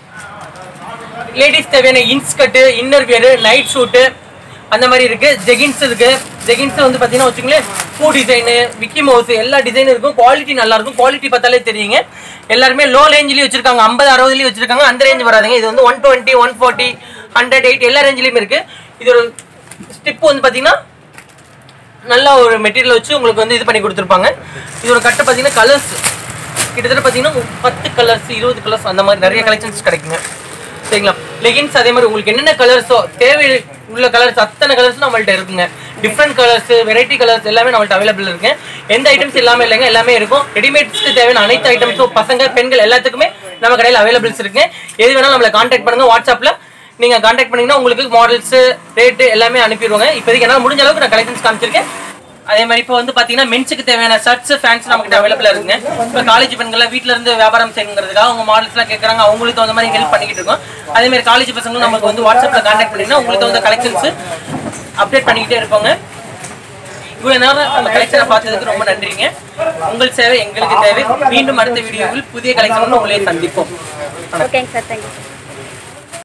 லேடிஸ் தேவையான inskirt inner wear night suit அந்த மாதிரி இருக்கு ஜெகின்ஸ் இருக்கு ஜெகின்ஸ் வந்து பார்த்தீங்கன்னா வச்சுங்களேன் பூ டிசைனு விக்கி மவுஸ் எல்லா டிசைனும் இருக்கும் குவாலிட்டி நல்லா இருக்கும் குவாலிட்டி பார்த்தாலே தெரியுங்க எல்லாருமே லோ ரேஞ்சிலையும் வச்சிருக்காங்க ஐம்பது அறுபதுலையும் வச்சிருக்காங்க அந்த ரேஞ்ச் வராதுங்க இது வந்து one twenty one forty hundred eight எல்லா ரேஞ்சிலையும் இருக்கு இது ஒரு ஸ்டிப் வந்து பார்த்தீங்கன்னா நல்ல ஒரு மெட்டீரியல் வச்சு உங்களுக்கு வந்து இது பண்ணி கொடுத்துருப்பாங்க இதோட கட்டு பார்த்தீங்கன்னா கலர்ஸ் கிட்டத்தட்ட பார்த்தீங்கன்னா பத்து கலர்ஸ் இருபது கலர்ஸ் அந்த மாதிரி நிறைய கலெக்ஷன்ஸ் கிடைக்குங்க சரிங்களா லெகின்ஸ் அதே மாதிரி உங்களுக்கு என்னென்ன கலர்ஸோ தேவை உள்ள கலர்ஸ் அத்தனை கலர்ஸ் நம்மள்ட்ட இருக்குங்க டிஃப்ரெண்ட் கலர்ஸ் வெரைட்டி கலர்ஸ் எல்லாமே நம்மள்ட்ட அவைலபிள் இருக்கு எந்த ஐட்டம்ஸ் எல்லாமே இல்லைங்க எல்லாமே இருக்கும் ரெடிமேட்ஸ்க்கு தேவையான அனைத்து ஐட்டம்ஸும் பசங்க பெண்கள் எல்லாத்துக்குமே நம்ம கடையில் அவைலபிள்ஸ் இருக்கு எது வேணாலும் நம்மளை காண்டாக்ட் பண்ணுங்க வாட்ஸ்அப்ல நீங்க காண்டாக்ட் பண்ணீங்கன்னா உங்களுக்கு மாடல்ஸ் ரேட்டு எல்லாமே அனுப்பிடுவாங்க இப்போதைக்கு என்னால் முடிஞ்ச அளவுக்கு நான் கலெக்ஷன்ஸ் காமிச்சிருக்கேன் அதே மாதிரி இப்போ வந்து பாத்தீங்கன்னா மென்ஸுக்கு தேவையான ஷர்ட்ஸ் ஃபேன்ஸ் நமக்கு அவைலபிளா இருக்குங்க இப்போ காலேஜ் பெண்கள் வீட்ல இருந்து வியாபாரம் செய்யணுங்கிறதுக்காக அவங்க மாடல்ஸ்லாம் கேட்குறாங்க அவங்களுக்கு தகுந்த மாதிரி ஹெல்ப் பண்ணிக்கிட்டு இருக்கோம் அதே மாதிரி காலேஜ் பசங்களும் நமக்கு வந்து வாட்ஸ்அப்ல காண்டாக்ட் பண்ணிங்கன்னா உங்களுக்கு தகுந்த கலெக்ஷன்ஸ் அப்டேட் பண்ணிக்கிட்டே இருப்பாங்க இவ்வளவு நேரம் நம்ம கலெக்ஷனை பார்த்ததுக்கு ரொம்ப நன்றிங்க உங்கள் சேவை எங்களுக்கு தேவை மீண்டும் அடுத்த வீடியோவில் புதிய கலெக்ஷன் உங்களை சந்திப்போம் ஓகேங்க சார் தேங்க்யூ